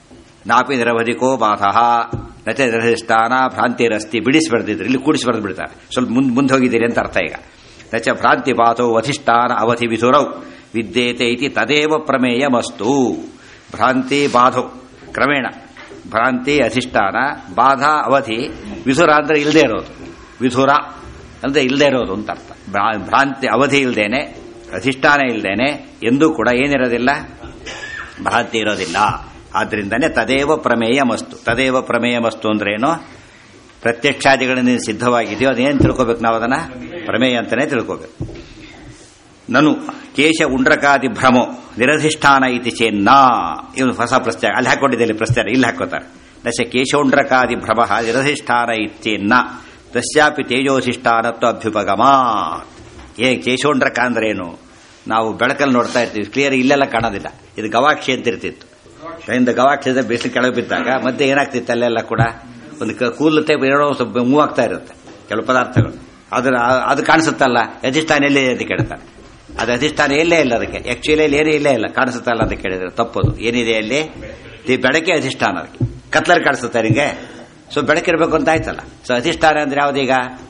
ನಾಪಿ ನಿರವಧಿಕೋ ಬಾಧಃ ನಚ ನಿರಧಿಷ್ಠಾನ ಭ್ರಾಂತಿರಸ್ತಿ ಬಿಡಿಸಿ ಬರೆದಿದ್ರು ಇಲ್ಲಿ ಕೂಡಿಸಿ ಬರೆದು ಬಿಡ್ತಾರೆ ಸ್ವಲ್ಪ ಮುಂದೆ ಮುಂದೆ ಹೋಗಿದ್ದೀರಿ ಅಂತ ಅರ್ಥ ಈಗ ನಚ ಭ್ರಾಂತಿ ಬಾಧೋ ಅಧಿಷ್ಠಾನ ಅವಧಿ ವಿಧುರೌ ವಿದ್ಯೇತೆ ಇತಿ ತದೇವ ಪ್ರಮೇಯಮಸ್ತು ಭ್ರಾಂತಿ ಬಾಧೋ ಕ್ರಮೇಣ ಭ್ರಾಂತಿ ಅಧಿಷ್ಠಾನ ಬಾಧ ಅವಧಿ ವಿಧುರ ಅಂದ್ರೆ ಇಲ್ಲದೆ ಇರೋದು ವಿಧುರ ಅಂದ್ರೆ ಇಲ್ಲದೆ ಇರೋದು ಅಂತ ಅರ್ಥ ಭ್ರಾ- ಭ್ರಾಂತಿ ಅವಧಿ ಇಲ್ದೇನೆ ಅಧಿಷ್ಠಾನ ಇಲ್ದೇನೆ ಎಂದೂ ಕೂಡ ಏನಿರೋದಿಲ್ಲ ಭ್ರಾಂತಿ ಇರೋದಿಲ್ಲ ಆದ್ರಿಂದನೇ ತದೇವ ಪ್ರಮೇಯ ಮಸ್ತು ತದೇವ ಪ್ರಮೇಯ ಮಸ್ತು ಅಂದ್ರೆ ಏನು ಪ್ರತ್ಯಕ್ಷಾದಿಗಳಿಂದ ಸಿದ್ಧವಾಗಿದೆಯೋ ಅದೇನು ತಿಳ್ಕೋಬೇಕು ನಾವು ಅದನ್ನ ಪ್ರಮೇಯ ಅಂತಾನೆ ತಿಳ್ಕೋಬೇಕು ನನು ಕೇಶ ಉಂಡ್ರಕಾದಿ ಭ್ರಮೋ ನಿರಧಿಷ್ಠಾನ ಇತಿ ಚೇನ್ನ ಇವನು ಹೊಸ ಪ್ರಶ್ನೆ ಅಲ್ಲಿ ಹಾಕೊಂಡಿದ್ದೆ ಇಲ್ಲಿ ಪ್ರಶ್ನೆ ಇಲ್ಲಿ ಹಾಕೋತಾರೆ ದಶ ಕೇಶೌಂಡ್ರಕಾದಿ ಭ್ರಮ ನಿರಧಿಷ್ಠಾನ ಇತ್ಯೇನ್ನ ತಸ್ಯಾಪಿ ತೇಜೋಧಿಷ್ಠಾನತ್ವ ಅಭ್ಯುಪಗಮ ಏ ಕೇಶೌಂಡ್ರಕ ಅಂದ್ರೆ ಏನು ನಾವು ಬೆಳಕಲ್ಲಿ ನೋಡ್ತಾ ಇರ್ತೀವಿ ಕ್ಲಿಯರ್ ಇಲ್ಲೆಲ್ಲ ಕಾಣೋದಿಲ್ಲ ಇದು ಗವಾಕ್ಷಿ ಅಂತ ಇರ್ತಿತ್ತು ಕೈಯಿಂದ ಗವಾಕ್ಷಿದ ಬಿಸಿಲು ಕೆಳಗೆ ಬಿದ್ದಾಗ ಮತ್ತೆ ಏನಾಗ್ತಿತ್ತು ಅಲ್ಲೆಲ್ಲ ಕೂಡ ಒಂದು ಕ- ಕೂದಲು ಟೈಪ್ ಏನೋ ಸ್ವಲ್ಪ ಮೂವ್ ಆಗ್ತಾ ಇರುತ್ತೆ ಕೆಲವು ಪದಾರ್ಥಗಳು ಅದ್ರ ಅದು ಕಾಣಿಸುತ್ತಲ್ಲ ಅಧಿಷ್ಠಾನ ಎಲ್ಲಿ ಅಂತ ಕೇಳ್ತಾರೆ ಅದು ಅಧಿಷ್ಠಾನ ಎಲ್ಲೇ ಇಲ್ಲ ಅದಕ್ಕೆ ಆಕ್ಚುಲಿ ಅಲ್ಲಿ ಏನೂ ಇಲ್ಲೇ ಇಲ್ಲ ಕಾಣಿಸುತ್ತಲ್ಲ ಅಂತ ಕೇಳಿದ್ರೆ ತಪ್ಪದು ಏನಿದೆ ಅಲ್ಲಿ ಈ ಬೆಳಕೆ ಅಧಿಷ್ಠಾನ ಅದಕ್ಕೆ ಕತ್ಲರ್ ಕಾಣಿಸುತ್ತೆ ನಿಮಗೆ ಸೊ ಬೆಳಕಿರ್ಬೇಕು ಅಂತ ಆಯ್ತಲ್ಲ ಸೊ ಅಧಿಷ್ಠಾನ ಅಂದ್ರೆ ಯಾವ್ದೀಗ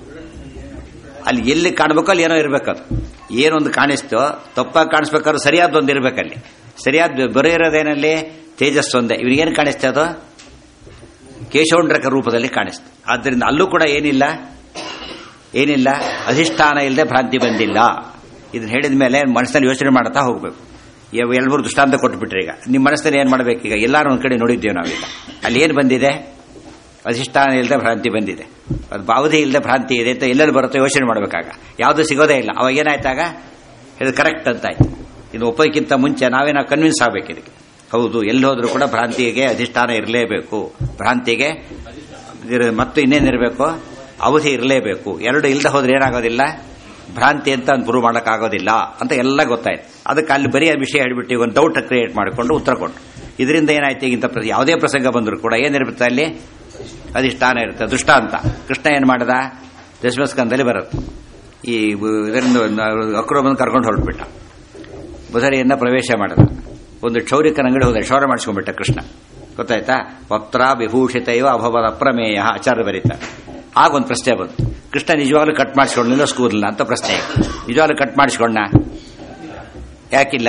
ಅಲ್ಲಿ ಎಲ್ಲಿ ಕಾಣಬೇಕು ಅಲ್ಲಿ ಏನೋ ಇರಬೇಕು ಅದು ಏನೊಂದು ಕಾಣಿಸ್ತೋ ತಪ್ಪಾಗಿ ಕಾಣಿಸ್ಬೇಕಾದ್ರೂ ಸರಿಯಾದೊಂದು ಇರಬೇಕಲ್ಲಿ ಸರಿಯಾದ ಬರೋ ಇರೋದೇನಲ್ಲಿ ತೇಜಸ್ ಒಂದೇ ಇವನಿಗೇನು ಕಾಣಿಸ್ತೆ ಅದು ಕೇಶೌಂಡ್ರಕ ರೂಪದಲ್ಲಿ ಕಾಣಿಸ್ತು ಆದ್ದರಿಂದ ಅಲ್ಲೂ ಕೂಡ ಏನಿಲ್ಲ ಏನಿಲ್ಲ ಅಧಿಷ್ಠಾನ ಇಲ್ಲದೆ ಭ್ರಾಂತಿ ಬಂದಿಲ್ಲ ಇದನ್ನ ಹೇಳಿದ ಮೇಲೆ ಮನಸ್ಸಲ್ಲಿ ಯೋಚನೆ ಮಾಡ್ತಾ ಹೋಗ್ಬೇಕು ಎರಡು ಮೂರು ದೃಷ್ಟಾಂತ ಕೊಟ್ಬಿಟ್ರೆ ಈಗ ನಿಮ್ಮ ಮನಸ್ಸಲ್ಲಿ ಏನು ಮಾಡಬೇಕೀಗ ಎಲ್ಲರೂ ಒಂದ್ ಕಡೆ ನೋಡಿದ್ದೇವೆ ನಾವೀಗ ಅಲ್ಲಿ ಏನು ಬಂದಿದೆ ಅಧಿಷ್ಠಾನ ಇಲ್ಲದೆ ಭ್ರಾಂತಿ ಬಂದಿದೆ ಅದು ಬಾವಧಿ ಇಲ್ಲದೆ ಭ್ರಾಂತಿ ಇದೆ ಅಂತ ಎಲ್ಲೆಲ್ಲಿ ಬರುತ್ತೋ ಯೋಚನೆ ಮಾಡಬೇಕಾಗ ಯಾವುದು ಸಿಗೋದೇ ಇಲ್ಲ ಅವಾಗ ಏನಾಯ್ತಾಗ ಇದು ಕರೆಕ್ಟ್ ಅಂತ ಆಯ್ತು ಇದು ಒಪ್ಪೋಕ್ಕಿಂತ ಮುಂಚೆ ನಾವೇ ನಾವು ಕನ್ವಿನ್ಸ್ ಆಗಬೇಕು ಇದಕ್ಕೆ ಹೌದು ಎಲ್ಲಿ ಹೋದ್ರೂ ಕೂಡ ಭ್ರಾಂತಿಗೆ ಅಧಿಷ್ಠಾನ ಇರಲೇಬೇಕು ಭ್ರಾಂತಿಗೆ ಇರ- ಮತ್ತು ಇನ್ನೇನಿರಬೇಕು ಅವಧಿ ಇರಲೇಬೇಕು ಎರಡು ಇಲ್ಲದೆ ಹೋದ್ರೆ ಏನಾಗೋದಿಲ್ಲ ಭ್ರಾಂತಿ ಅಂತ ಒಂದು ಪ್ರೂವ್ ಮಾಡೋಕ್ಕಾಗೋದಿಲ್ಲ ಅಂತ ಎಲ್ಲ ಗೊತ್ತಾಯ್ತು ಅದಕ್ಕೆ ಅಲ್ಲಿ ಬರೀ ಆ ವಿಷಯ ಹೇಳ್ಬಿಟ್ಟು ಒಂದು ಡೌಟ್ ಕ್ರಿಯೇಟ್ ಮಾಡಿಕೊಂಡು ಉತ್ತರ ಕೊಟ್ಟು ಇದರಿಂದ ಏನಾಯ್ತು ಈಗಿಂತ ಪ್ರ- ಯಾವುದೇ ಪ್ರಸಂಗ ಬಂದರೂ ಕೂಡ ಏನಿರುತ್ತೆ ಅಲ್ಲಿ ಅಧಿಷ್ಠಾನ ಇರುತ್ತೆ ದುಷ್ಟ ಅಂತ ಕೃಷ್ಣ ಏನು ಮಾಡ್ದ ದಶಮಸ್ಕಂದಲ್ಲಿ ಬರುತ್ತೆ ಈ ಇದರಿಂದ ಅಕ್ರಮವನ್ನು ಕರ್ಕೊಂಡು ಹೊರಟ್ಬಿಟ್ಟ ಬುಧರಿಯನ್ನ ಪ್ರವೇಶ ಮಾಡಿದ ಒಂದು ಕ್ಷೌರಿಕನ ಅಂಗಡಿ ಹೋದ ಕ್ಷೌರ ಮಾಡಿಸ್ಕೊಂಡ್ಬಿಟ್ಟ ಕೃಷ್ಣ ಗೊತ್ತಾಯ್ತಾ ವಕ್ತ್ರ ವಿಭೂಷಿತ ಇವ ಅಭವದ ಅಪ್ರಮೇಯ ಆಚಾರ್ಯ ಬರೀತಾರೆ ಆಗ ಒಂದು ಪ್ರಶ್ನೆ ಬಂತು ಕೃಷ್ಣ ನಿಜವಾಗ್ಲೂ ಕಟ್ ಮಾಡಿಸ್ಕೊಂಡಿಲ್ಲ ಸ್ಕೂಲ್ನ ಅಂತ ಪ್ರಶ್ನೆ ನಿಜವಾಗ್ಲೂ ಕಟ್ ಮಾಡಿಸ್ಕೊಂಡ ಯಾಕಿಲ್ಲ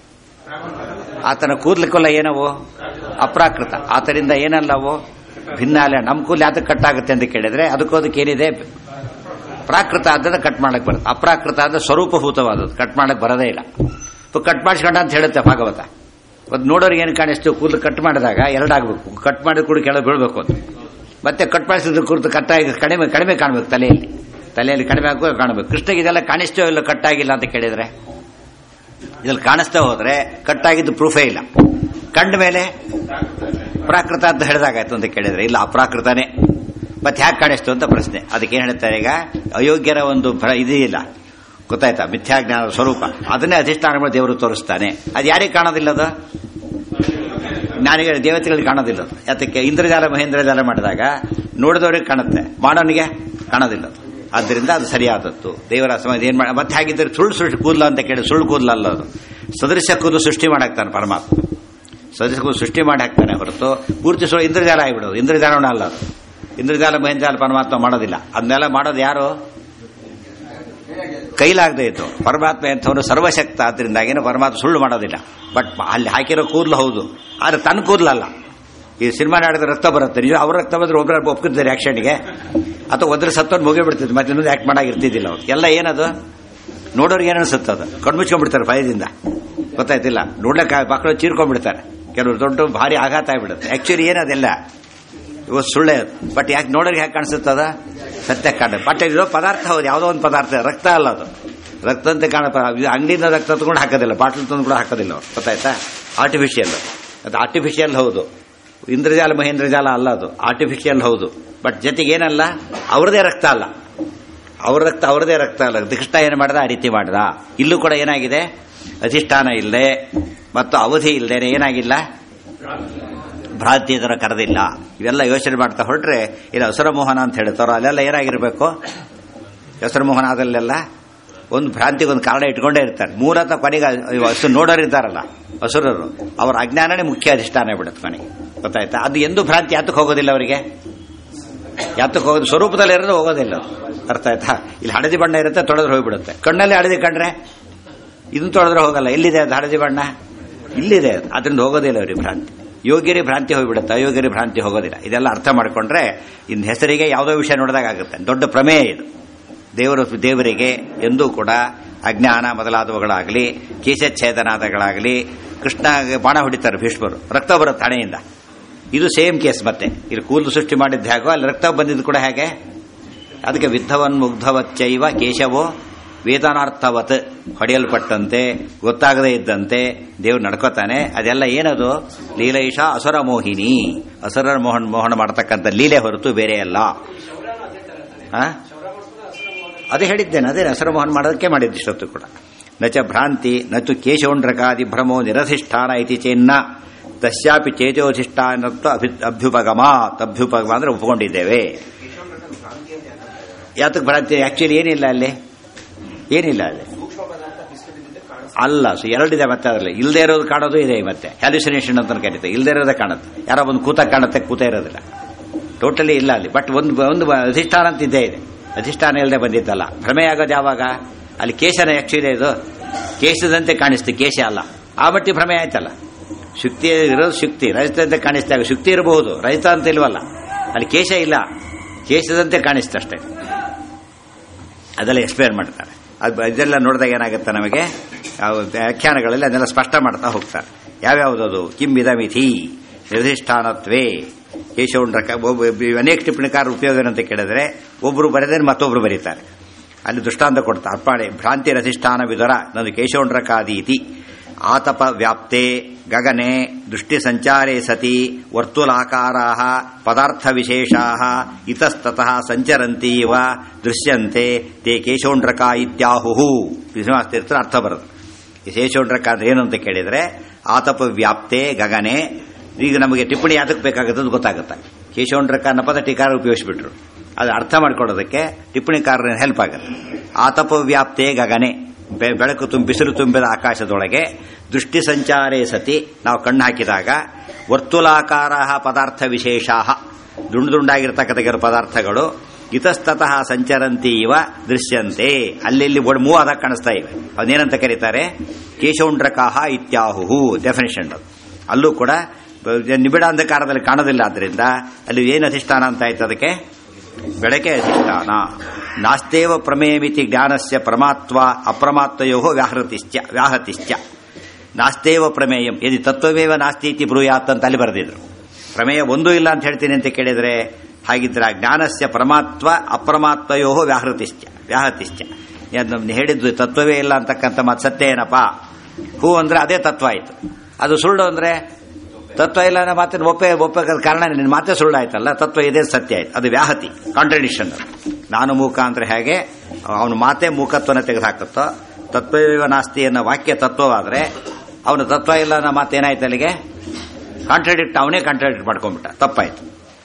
ಆತನ ಕೂದ್ಲಿಕ್ಕೆಲ್ಲ ಏನವು ಅಪ್ರಾಕೃತ ಆತರಿಂದ ಏನಲ್ಲವು ಭಿನ್ನ ಅಲ್ಲ ನಮ್ಮ ಕೂದಲು ಯಾತಕ್ಕೆ ಕಟ್ಟಾಗುತ್ತೆ ಅಂತ ಕೇಳಿದ್ರೆ ಅದಕ್ಕೋದಕ್ಕೆ ಏನಿದೆ ಪ್ರಾಕೃತ ಆದ್ರೆ ಕಟ್ ಮಾಡಕ್ ಬರುತ್ತೆ ಅಪ್ರಾಕೃತ ಅಂದ್ರೆ ಸ್ವರೂಪಭೂತವಾದದ್ದು ಕಟ್ ಮಾಡಕ್ ಬರೋದೇ ಇಲ್ಲ ಕಟ್ ಮಾಡಿಸ್ಕೊಂಡ ಅಂತ ಹೇಳುತ್ತೆ ಭಾಗವತ ಅದು ನೋಡೋರಿಗೆ ಏನು ಕಾಣಿಸ್ತು ಕೂದಲು ಕಟ್ ಮಾಡಿದಾಗ ಎರಡಾಗಬೇಕು ಕಟ್ ಮಾಡಿದ ಕೂಡ ಕೆಳಗೆ ಬೀಳ್ಬೇಕು ಅದು ಮತ್ತೆ ಕಟ್ ಮಾಡಿಸಿದ ಕುರಿತು ಕಟ್ಟಾಗಿ ಕಡಿಮೆ ಕಡಿಮೆ ಕಾಣಬೇಕು ತಲೆಯಲ್ಲಿ ತಲೆಯಲ್ಲಿ ಕಡಿಮೆ ಆಗೋ ಕಾಣಬೇಕು ಕೃಷ್ಣಗೆ ಇದೆಲ್ಲ ಕಾಣಿಸ್ತೋ ಇಲ್ಲ ಕಟ್ಟಾಗಿಲ್ಲ ಅಂತ ಕೇಳಿದ್ರೆ ಇದ್ರಲ್ಲಿ ಕಾಣಿಸ್ತಾ ಹೋದ್ರೆ ಕಟ್ಟಾಗಿದ್ದು ಪ್ರೂಫೇ ಇಲ್ಲ ಕಂಡ ಮೇಲೆ ಪ್ರಾಕೃತ ಅಂತ ಹೇಳಿದಾಗಾಯ್ತು ಅಂತ ಕೇಳಿದ್ರೆ ಇಲ್ಲ ಅಪ್ರಾಕೃತನೇ ಮತ್ತೆ ಹ್ಯಾಕ್ ಕಾಣಿಸ್ತು ಅಂತ ಪ್ರಶ್ನೆ ಅದಕ್ಕೆ ಏನ್ ಹೇಳ್ತಾರೆ ಈಗ ಅಯೋಗ್ಯರ ಒಂದು ಭ್ರ- ಇದು ಇಲ್ಲ ಗೊತ್ತಾಯ್ತಾ ಮಿಥ್ಯಾಜ್ಞಾನದ ಸ್ವರೂಪ ಅದನ್ನೇ ಅಧಿಷ್ಠಾನ ಮಾಡಿ ದೇವರು ತೋರಿಸ್ತಾನೆ ಅದು ಯಾರಿಗೆ ಕಾಣೋದಿಲ್ಲ ಅದು ಜ್ಞಾನಿಗಳ ದೇವತೆಗಳಿಗೆ ಕಾಣೋದಿಲ್ಲ ಅದು ಯಾತಕ್ಕೆ ಇಂದ್ರಜಾಲ ಮಹೇಂದ್ರಜಾಲ ಮಾಡಿದಾಗ ನೋಡಿದವ್ರಿಗೆ ಕಾಣುತ್ತೆ ಮಾಡೋನಿಗೆ ಕಾಣೋದಿಲ್ಲ ಅದು ಆದ್ದರಿಂದ ಅದು ಸರಿಯಾದದ್ದು ದೇವರ ಸಮಾಜ ಏನ್ ಮಾಡ ಮತ್ತೆ ಹಾಗಿದ್ರೆ ಸುಳ್ಳು ಸೃಷ್ಟಿ ಕೂದಲ ಅಂತ ಕೇಳಿ ಸುಳ್ಳು ಕೂದಲ ಅಲ್ಲ ಅದು ಸದೃಶ ಕೂದಲು ಸೃಷ್ಟಿ ಮಾಡಾಕ್ತಾನೆ ಪರಮಾತ್ಮ ಸದೃಶ ಕೂದಲು ಸೃಷ್ಟಿ ಮಾಡಿ ಹಾಕ್ತಾನೆ ಹೊರತು ಪೂರ್ತಿ ಸುಳ್ಳು ಇಂದ್ರಜಾಲ ಆಗಿಬಿಡೋದು ಇಂದ್ರಜಾಲವನ್ನ ಅಲ್ಲ ಅದು ಇಂದ್ರಜಾಲ ಮಹೇಂದ್ರಜಾಲ ಪರಮಾತ್ಮ ಮಾಡೋದಿಲ್ಲ ಅದನ್ನೆಲ್ಲ ಮಾಡೋದು ಯಾರು ಕೈಲಾಗದೆ ಇತ್ತು ಪರಮಾತ್ಮ ಎಂಥವನು ಸರ್ವಶಕ್ತ ಆದ್ರಿಂದಾಗೇನು ಪರಮಾತ್ಮ ಸುಳ್ಳು ಮಾಡೋದಿಲ್ಲ ಬಟ್ ಅಲ್ಲಿ ಹಾಕಿರೋ ಕೂದಲು ಹೌದು ಆದ್ರೆ ತನ್ನ ಕೂದಲಲ್ಲ ಈ ಸಿನಿಮಾ ನಾಡಿದ ರಕ್ತ ಬರುತ್ತೆ ನಿಜ ಅವ್ರ ರಕ್ತ ಬಂದ್ರೆ ಒಬ್ಬರ ಒಪ್ಕೊತಾರೆ ಆಕ್ಷನ್ಗೆ ಅಥವಾ ಒದ್ರ ಸತ್ತೊಂದು ಮುಗಿ ಬಿಡ್ತಿದ್ರು ಮತ್ತೆ ಇನ್ನೊಂದು ಆಕ್ಟ್ ಮಾಡಾಗ ಇರ್ತಿದ್ದಿಲ್ಲ ಅವ್ರು ಎಲ್ಲ ಏನದು ನೋಡೋರಿಗೆ ಏನು ಅನ್ಸುತ್ತದು ಕಣ್ಮುಚ್ಕೊಂಡ್ಬಿಡ್ತಾರೆ ಭಯದಿಂದ ಗೊತ್ತಾಯ್ತಿಲ್ಲ ನೋಡ್ಲಿಕ್ಕೆ ಮಕ್ಕಳು ಚೀರ್ಕೊಂಡ್ಬಿಡ್ತಾರೆ ಕೆಲವರು ದೊಡ್ಡ ಭಾರಿ ಆಘಾತ ಆಗ್ಬಿಡುತ್ತೆ ಆಕ್ಚುಲಿ ಏನದೆಲ್ಲ ಇವತ್ತು ಸುಳ್ಳೆ ಬಟ್ ಯಾಕೆ ನೋಡೋರಿಗೆ ಯಾಕೆ ಕಾಣಿಸುತ್ತದ ಸತ್ಯ ಕಾಣ ಬಟ್ ಇರೋ ಪದಾರ್ಥ ಹೌದು ಯಾವುದೋ ಒಂದು ಪದಾರ್ಥ ರಕ್ತ ಅಲ್ಲ ಅದು ರಕ್ತ ಅಂತ ಕಾಣ ಅಂಗಡಿಯಿಂದ ರಕ್ತ ತಗೊಂಡು ಹಾಕೋದಿಲ್ಲ ಬಾಟ್ಲ್ ತಂದು ಕೂಡ ಹಾಕೋದಿಲ್ಲ ಅವ್ರು ಗೊತ್ತಾಯ್ತಾ ಆರ್ಟಿಫಿಷಿಯಲ್ ಅದು ಆರ್ಟಿಫಿಷಿಯಲ್ ಹೌದು ಇಂದ್ರಜಾಲ ಮಹೇಂದ್ರಜಾಲ ಅಲ್ಲ ಅದು ಆರ್ಟಿಫಿಷಿಯಲ್ ಹೌದು ಬಟ್ ಜೊತೆಗೆ ಏನಲ್ಲ ಅವ್ರದೇ ರಕ್ತ ಅಲ್ಲ ಅವ್ರ ರಕ್ತ ಅವ್ರದೇ ರಕ್ತ ಅಲ್ಲ ಕೃಷ್ಣ ಏನು ಮಾಡ್ದ ಆ ರೀತಿ ಮಾಡ್ದ ಇಲ್ಲೂ ಕೂಡ ಏನಾಗಿದೆ ಅಧಿಷ್ಠಾನ ಇಲ್ಲದೆ ಮತ್ತು ಅವಧಿ ಇಲ್ಲದೇನೆ ಏನಾಗಿಲ್ಲ ಭ್ರಾಂತಿ ಇದರ ಕರೆದಿಲ್ಲ ಇವೆಲ್ಲ ಯೋಚನೆ ಮಾಡ್ತಾ ಹೊರಟ್ರೆ ಇಲ್ಲಿ ಹಸುರ ಮೋಹನ ಅಂತ ಹೇಳ್ತಾರೋ ಅಲ್ಲೆಲ್ಲ ಏನಾಗಿರ್ಬೇಕು ಹೆಸರು ಮೋಹನ ಅದಲ್ಲೆಲ್ಲ ಒಂದು ಭ್ರಾಂತಿಗೆ ಒಂದು ಕಾರಣ ಇಟ್ಕೊಂಡೇ ಇರ್ತಾರೆ ಮೂಲತಃ ಕೊನೆಗೆ ಹಸು ನೋಡೋರು ಇರ್ತಾರಲ್ಲ ಹಸುರರು ಅವರ ಅಜ್ಞಾನನೇ ಮುಖ್ಯ ಅಧಿಷ್ಠಾನ ಬಿಡುತ್ತೆ ಕೊನೆಗೆ ಗೊತ್ತಾಯ್ತಾ ಅದು ಎಂದು ಭ್ರಾಂತಿ ಯಾತಕ್ಕೆ ಹೋಗೋದಿಲ್ಲ ಅವರಿಗೆ ಯಾತಕ್ಕೆ ಹೋಗೋದು ಸ್ವರೂಪದಲ್ಲಿ ಇರೋದು ಹೋಗೋದಿಲ್ಲ ಅದು. ಅರ್ಥ ಆಯ್ತಾ ಇಲ್ಲಿ ಹಳದಿ ಬಣ್ಣ ಇರುತ್ತೆ ತೊಳೆದ್ರೆ ಹೋಗ್ಬಿಡುತ್ತೆ ಕಣ್ಣಲ್ಲಿ ಹಳದಿ ಕಂಡ್ರೆ ಇದನ್ನ ತೊಳೆದ್ರೆ ಹೋಗಲ್ಲ ಎಲ್ಲಿದೆ ಅದು ಹಳದಿ ಬಣ್ಣ ಇಲ್ಲಿದೆ ಅದು. ಅದರಿಂದ ಹೋಗೋದಿಲ್ಲ ಅವ್ರಿಗೆ ಭ್ರಾಂತಿ ಯೋಗ್ಯರಿ ಭ್ರಾಂತಿ ಹೋಗ್ಬಿಡುತ್ತೆ ಅಯೋಗ್ಯರಿ ಭ್ರಾಂತಿ ಹೋಗೋದಿಲ್ಲ ಇದೆಲ್ಲ ಅರ್ಥ ಮಾಡ್ಕೊಂಡ್ರೆ ಇನ್ ಹೆಸರಿಗೆ ಯಾವುದೋ ವಿಷಯ ನೋಡಿದಾಗ ಆಗುತ್ತೆ ದೊಡ್ಡ ಪ್ರಮೇಯ ಇದು ದೇವರು ದೇವರಿಗೆ ಎಂದೂ ಕೂಡ ಅಜ್ಞಾನ ಮೊದಲಾದವುಗಳಾಗಲಿ ಕೇಶಚ್ಛೇದನಾದಗಳಾಗಲಿ ಕೃಷ್ಣ ಬಾಣ ಹೊಡಿತಾರೆ ಭೀಷ್ಮರು ರಕ್ತ ಬರುತ್ತೆ ಹಣೆಯಿಂದ ಇದು ಸೇಮ್ ಕೇಸ್ ಮತ್ತೆ ಇಲ್ಲಿ ಕೂದಲು ಸೃಷ್ಟಿ ಮಾಡಿದ್ದು ಹೇಗೋ ಅಲ್ಲಿ ರಕ್ತ ಬಂದಿದ್ದು ಕೂಡ ಹೇಗೆ ಅದಕ್ಕೆ ವಿದ್ಧವನ್ ಮುಗ್ಧವಚ್ಚೈವ ಕೇಶವೋ ವೇದನಾರ್ಥವತ್ ಹೊಡೆಯಲ್ಪಟ್ಟಂತೆ ಗೊತ್ತಾಗದೇ ಇದ್ದಂತೆ ದೇವ್ರು ನಡ್ಕೋತಾನೆ ಅದೆಲ್ಲ ಏನದು ಲೀಲೈಷ ಅಸುರ ಮೋಹಿನಿ ಅಸುರ ಮೋಹನ್ ಮೋಹನ ಮಾಡತಕ್ಕಂಥ ಲೀಲೆ ಹೊರತು ಬೇರೆ ಅಲ್ಲ ಆ? ಅದೇ ಹೇಳಿದ್ದೇನೆ ಅದೇ ಅಸುರ ಮೋಹನ್ ಮಾಡೋದಕ್ಕೆ ಮಾಡಿದ್ದು ಇಷ್ಟೊತ್ತು ಕೂಡ ನಚ ಭ್ರಾಂತಿ ನಚು ಕೇಶೌಂಡ್ರಕಾದಿ ಭ್ರಮೋ ನಿರಧಿಷ್ಠಾನ ಇತಿ ಚೇನ್ನ ತಸ್ಯಾಪಿ ಚೇತೋಧಿಷ್ಠಾನತ್ವ ಅಭಿ ಅಭ್ಯುಪಗಮ ಅಭ್ಯುಪಗಮ ಅಂದ್ರೆ ಒಪ್ಪಿಕೊಂಡಿದ್ದೇವೆ ಯಾತಕ್ಕೆ ಭ್ರಾಂತಿ ಆಕ್ಚುಲಿ ಏನಿಲ್ಲ ಅಲ್ಲಿ ಏನಿಲ್ಲ ಅಲ್ಲಿ ಅಲ್ಲ ಸೊ ಎರಡಿದೆ ಮತ್ತೆ ಅದರಲ್ಲಿ ಇಲ್ಲದೆ ಇರೋದು ಕಾಣೋದು ಇದೆ ಮತ್ತೆ ಹ್ಯಾಲ್ಯುಸಿನೇಷನ್ ಅಂತ ಕರೀತಾರೆ ಇಲ್ಲದೆ ಇರೋದೇ ಕಾಣುತ್ತೆ ಯಾರೋ ಒಂದು ಕೂತ ಕಾಣುತ್ತೆ ಕೂತ ಇರೋದಿಲ್ಲ ಟೋಟಲಿ ಇಲ್ಲ ಅಲ್ಲಿ ಬಟ್ ಒಂದು ಒಂದು ಅಧಿಷ್ಠಾನ ಅಂತ ಇದ್ದೇ ಇದೆ ಅಧಿಷ್ಠಾನ ಇಲ್ಲದೆ ಬಂದಿದ್ದಲ್ಲ ಭ್ರಮೆ ಆಗೋದು ಯಾವಾಗ ಅಲ್ಲಿ ಕೇಶನ ಆಕ್ಚುಲಿ ಇದು ಕೇಶದಂತೆ ಕಾಣಿಸ್ತು ಕೇಶ ಅಲ್ಲ ಆ ಮಟ್ಟಿ ಭ್ರಮೆ ಆಯ್ತಲ್ಲ ಶುಕ್ತಿ ಇರೋದು ಶುಕ್ತಿ ರಜತಂತೆ ಕಾಣಿಸ್ದಾಗ ಶುಕ್ತಿ ಇರಬಹುದು ರಜತ ಅಂತ ಇಲ್ವಲ್ಲ ಅಲ್ಲಿ ಕೇಶ ಇಲ್ಲ ಕೇಶದಂತೆ ಕಾಣಿಸ್ತಷ್ಟೇ ಅದೆಲ್ಲ ಎಕ್ಸ್ಪ್ಲೇನ್ ಮಾಡ್ತಾರೆ ಅದು ಇದೆಲ್ಲ ನೋಡಿದಾಗ ಏನಾಗುತ್ತೆ ನಮಗೆ ಆ ವ್ಯಾಖ್ಯಾನಗಳಲ್ಲಿ ಅದನ್ನೆಲ್ಲ ಸ್ಪಷ್ಟ ಮಾಡ್ತಾ ಹೋಗ್ತಾರೆ ಯಾವ್ಯಾವುದದು ಕಿಂಬಿದ ಮಿಥಿ ನಿರ್ಧಿಷ್ಠಾನತ್ವೇ ಕೇಶೌಂಡ್ರಕ ಅನೇಕ ಟಿಪ್ಪಣಿಕಾರ ಉಪಯೋಗ ಏನಂತ ಕೇಳಿದ್ರೆ ಒಬ್ರು ಬರೆದ್ರೆ ಮತ್ತೊಬ್ರು ಬರೀತಾರೆ ಅಲ್ಲಿ ದೃಷ್ಟಾಂತ ಕೊಡ್ತಾ ಅರ್ಪಾಣೆ ಭ್ರಾಂತಿ ರಧಿಷ್ಠಾನ ವಿದುರ ನದು ಕೇಶೌಂಡ್ರಕಾದೀತಿ ಆತಪ ವ್ಯಾಪ್ತೆ ಗಗನೆ ದೃಷ್ಟಿ ಸಂಚಾರೇ ಸತಿ ವರ್ತುಲಾಕಾರಾ ಪದಾರ್ಥ ವಿಶೇಷಾ ಇತಸ್ತತಃ ಸಂಚರಂತಿ ಇವ ದೃಶ್ಯಂತೆ ತೇ ಕೇಶೌಂಡ್ರಕ ಇತ್ಯಾಹು ತೀರ್ಥ ಅರ್ಥ ಬರುತ್ತೆ ಈ ಕೇಶೌಂಡ್ರಕ ಅಂದ್ರೆ ಏನು ಅಂತ ಕೇಳಿದ್ರೆ ಆತಪ ವ್ಯಾಪ್ತೆ ಗಗನೆ ಈಗ ನಮಗೆ ಟಿಪ್ಪಣಿ ಯಾತಕ್ಕೆ ಬೇಕಾಗುತ್ತೆ ಅಂತ ಗೊತ್ತಾಗುತ್ತೆ ಕೇಶೌಂಡ್ರಕ ಅನ್ನೋ ಪದ ಟೀಕಾರ ಉಪಯೋಗಿಸ್ಬಿಟ್ರು ಅದು ಅರ್ಥ ಮಾಡ್ಕೊಳ್ಳೋದಕ್ಕೆ ಟಿಪ್ಪಣಿಕಾರರ ಹೆಲ್ಪ್ ಆಗುತ್ತೆ ಆತಪ ವ್ಯಾಪ್ತೆ ಗಗನೆ ಬೆ- ಬೆಳಕು ತುಂಬ ಬಿಸಿಲು ತುಂಬಿದ ಆಕಾಶದೊಳಗೆ ದೃಷ್ಟಿ ಸಂಚಾರೇ ಸತಿ ನಾವು ಕಣ್ಣು ಹಾಕಿದಾಗ ವರ್ತುಲಾಕಾರ ಪದಾರ್ಥ ವಿಶೇಷ ದುಂಡು ದುಂಡಾಗಿರ್ತಕ್ಕಂಥ ಕೆಲವು ಪದಾರ್ಥಗಳು ಇತಸ್ತತಃ ಸಂಚರಂತಿ ಇವ ದೃಶ್ಯಂತೆ ಅಲ್ಲಿ ಮೂವ್ ಆದಾಗ ಕಾಣಿಸ್ತಾ ಇವೆ ಅದನ್ನೇನಂತ ಕರೀತಾರೆ ಕೇಶೌಂಡ್ರಕಾಹ ಇತ್ಯಾಹು ಡೆಫಿನೇಷನ್ ಅದು ಅಲ್ಲೂ ಕೂಡ ಬ- ನಿಬಿಡ ಅಂಧಕಾರದಲ್ಲಿ ಕಾಣೋದಿಲ್ಲ ಆದ್ರಿಂದ ಅಲ್ಲಿ ಏನು ಅಧಿಷ್ಠಾನ ಅಂತ ಆಯ್ತು ಅದಕ್ಕೆ ಬೆಳಕೆ ಅಧಿಷ್ಠಾನ ನಾಸ್ತೇವ ಪ್ರಮೇಯಮಿತಿ ಜ್ಞಾನಸ್ಯ ಪ್ರಮಾತ್ವ ಅಪ್ರಮಾತ್ವಯೋ ವ್ಯಾಹೃತಿಶ್ಚ ವ್ಯಾಹತಿಶ್ಚ ನಾಸ್ತೇವ ಪ್ರಮೇಯಂ ಯದಿ ತತ್ವವೇವ ನಾಸ್ತಿ ಇತಿ ಬ್ರೂಯಾತ್ ಅಂತ ಅಲ್ಲಿ ಬರೆದಿದ್ರು ಪ್ರಮೇಯ ಒಂದೂ ಇಲ್ಲ ಅಂತ ಹೇಳ್ತೀನಿ ಅಂತ ಕೇಳಿದ್ರೆ ಹಾಗಿದ್ರೆ ಆ ಜ್ಞಾನಸ್ಯ ಪ್ರಮಾತ್ವ ಅಪ್ರಮಾತ್ವಯೋ ವ್ಯಾಹೃತಿಶ್ಚ ವ್ಯಾಹತಿಶ್ಚ ಅದನ್ನ ಹೇಳಿದ್ದು ತತ್ವವೇ ಇಲ್ಲ ಅಂತಕ್ಕಂಥ ಮಾತು ಸತ್ಯ ಏನಪ್ಪ ಹೂ ಅಂದ್ರೆ ಅದೇ ತತ್ವ ಆಯ್ತು ಅದು ಸುಳ್ಳು ಅಂದ್ರೆ ತತ್ವ ಇಲ್ಲ ಅನ್ನೋ ಮಾತಿನ ಒಪ್ಪೆ ಒಪ್ಪಬೇಕಾದ ಕಾರಣ ನಿನ್ನ ಮಾತೇ ಸುಳ್ಳು ಆಯ್ತಲ್ಲ ತತ್ವ ಇದೇ ಸತ್ಯ ಆಯ್ತು ಅದು ವ್ಯಾಹತಿ ಕಾಂಟ್ರಡಿಕ್ಷನ್ ನಾನು ಮೂಕ ಅಂದ್ರೆ ಹೇಗೆ ಅವನ ಮಾತೇ ಮೂಕತ್ವನ ತೆಗೆದುಹಾಕುತ್ತೋ ತತ್ವವೇವ ನಾಸ್ತಿ ಅನ್ನೋ ವಾಕ್ಯ ತತ್ವವಾದ್ರೆ ಅವನು ತತ್ವ ಇಲ್ಲ ಅನ್ನೋ ಮಾತೇನಾಯ್ತು ಅಲ್ಲಿಗೆ ಕಾಂಟ್ರಡಿಕ್ಟ್ ಅವನೇ ಕಾಂಟ್ರಡಿಕ್ಟ್ ಮಾಡ್ಕೊಂಡ್ಬಿಟ್ಟ ತಪ್ಪಾಯ್ತು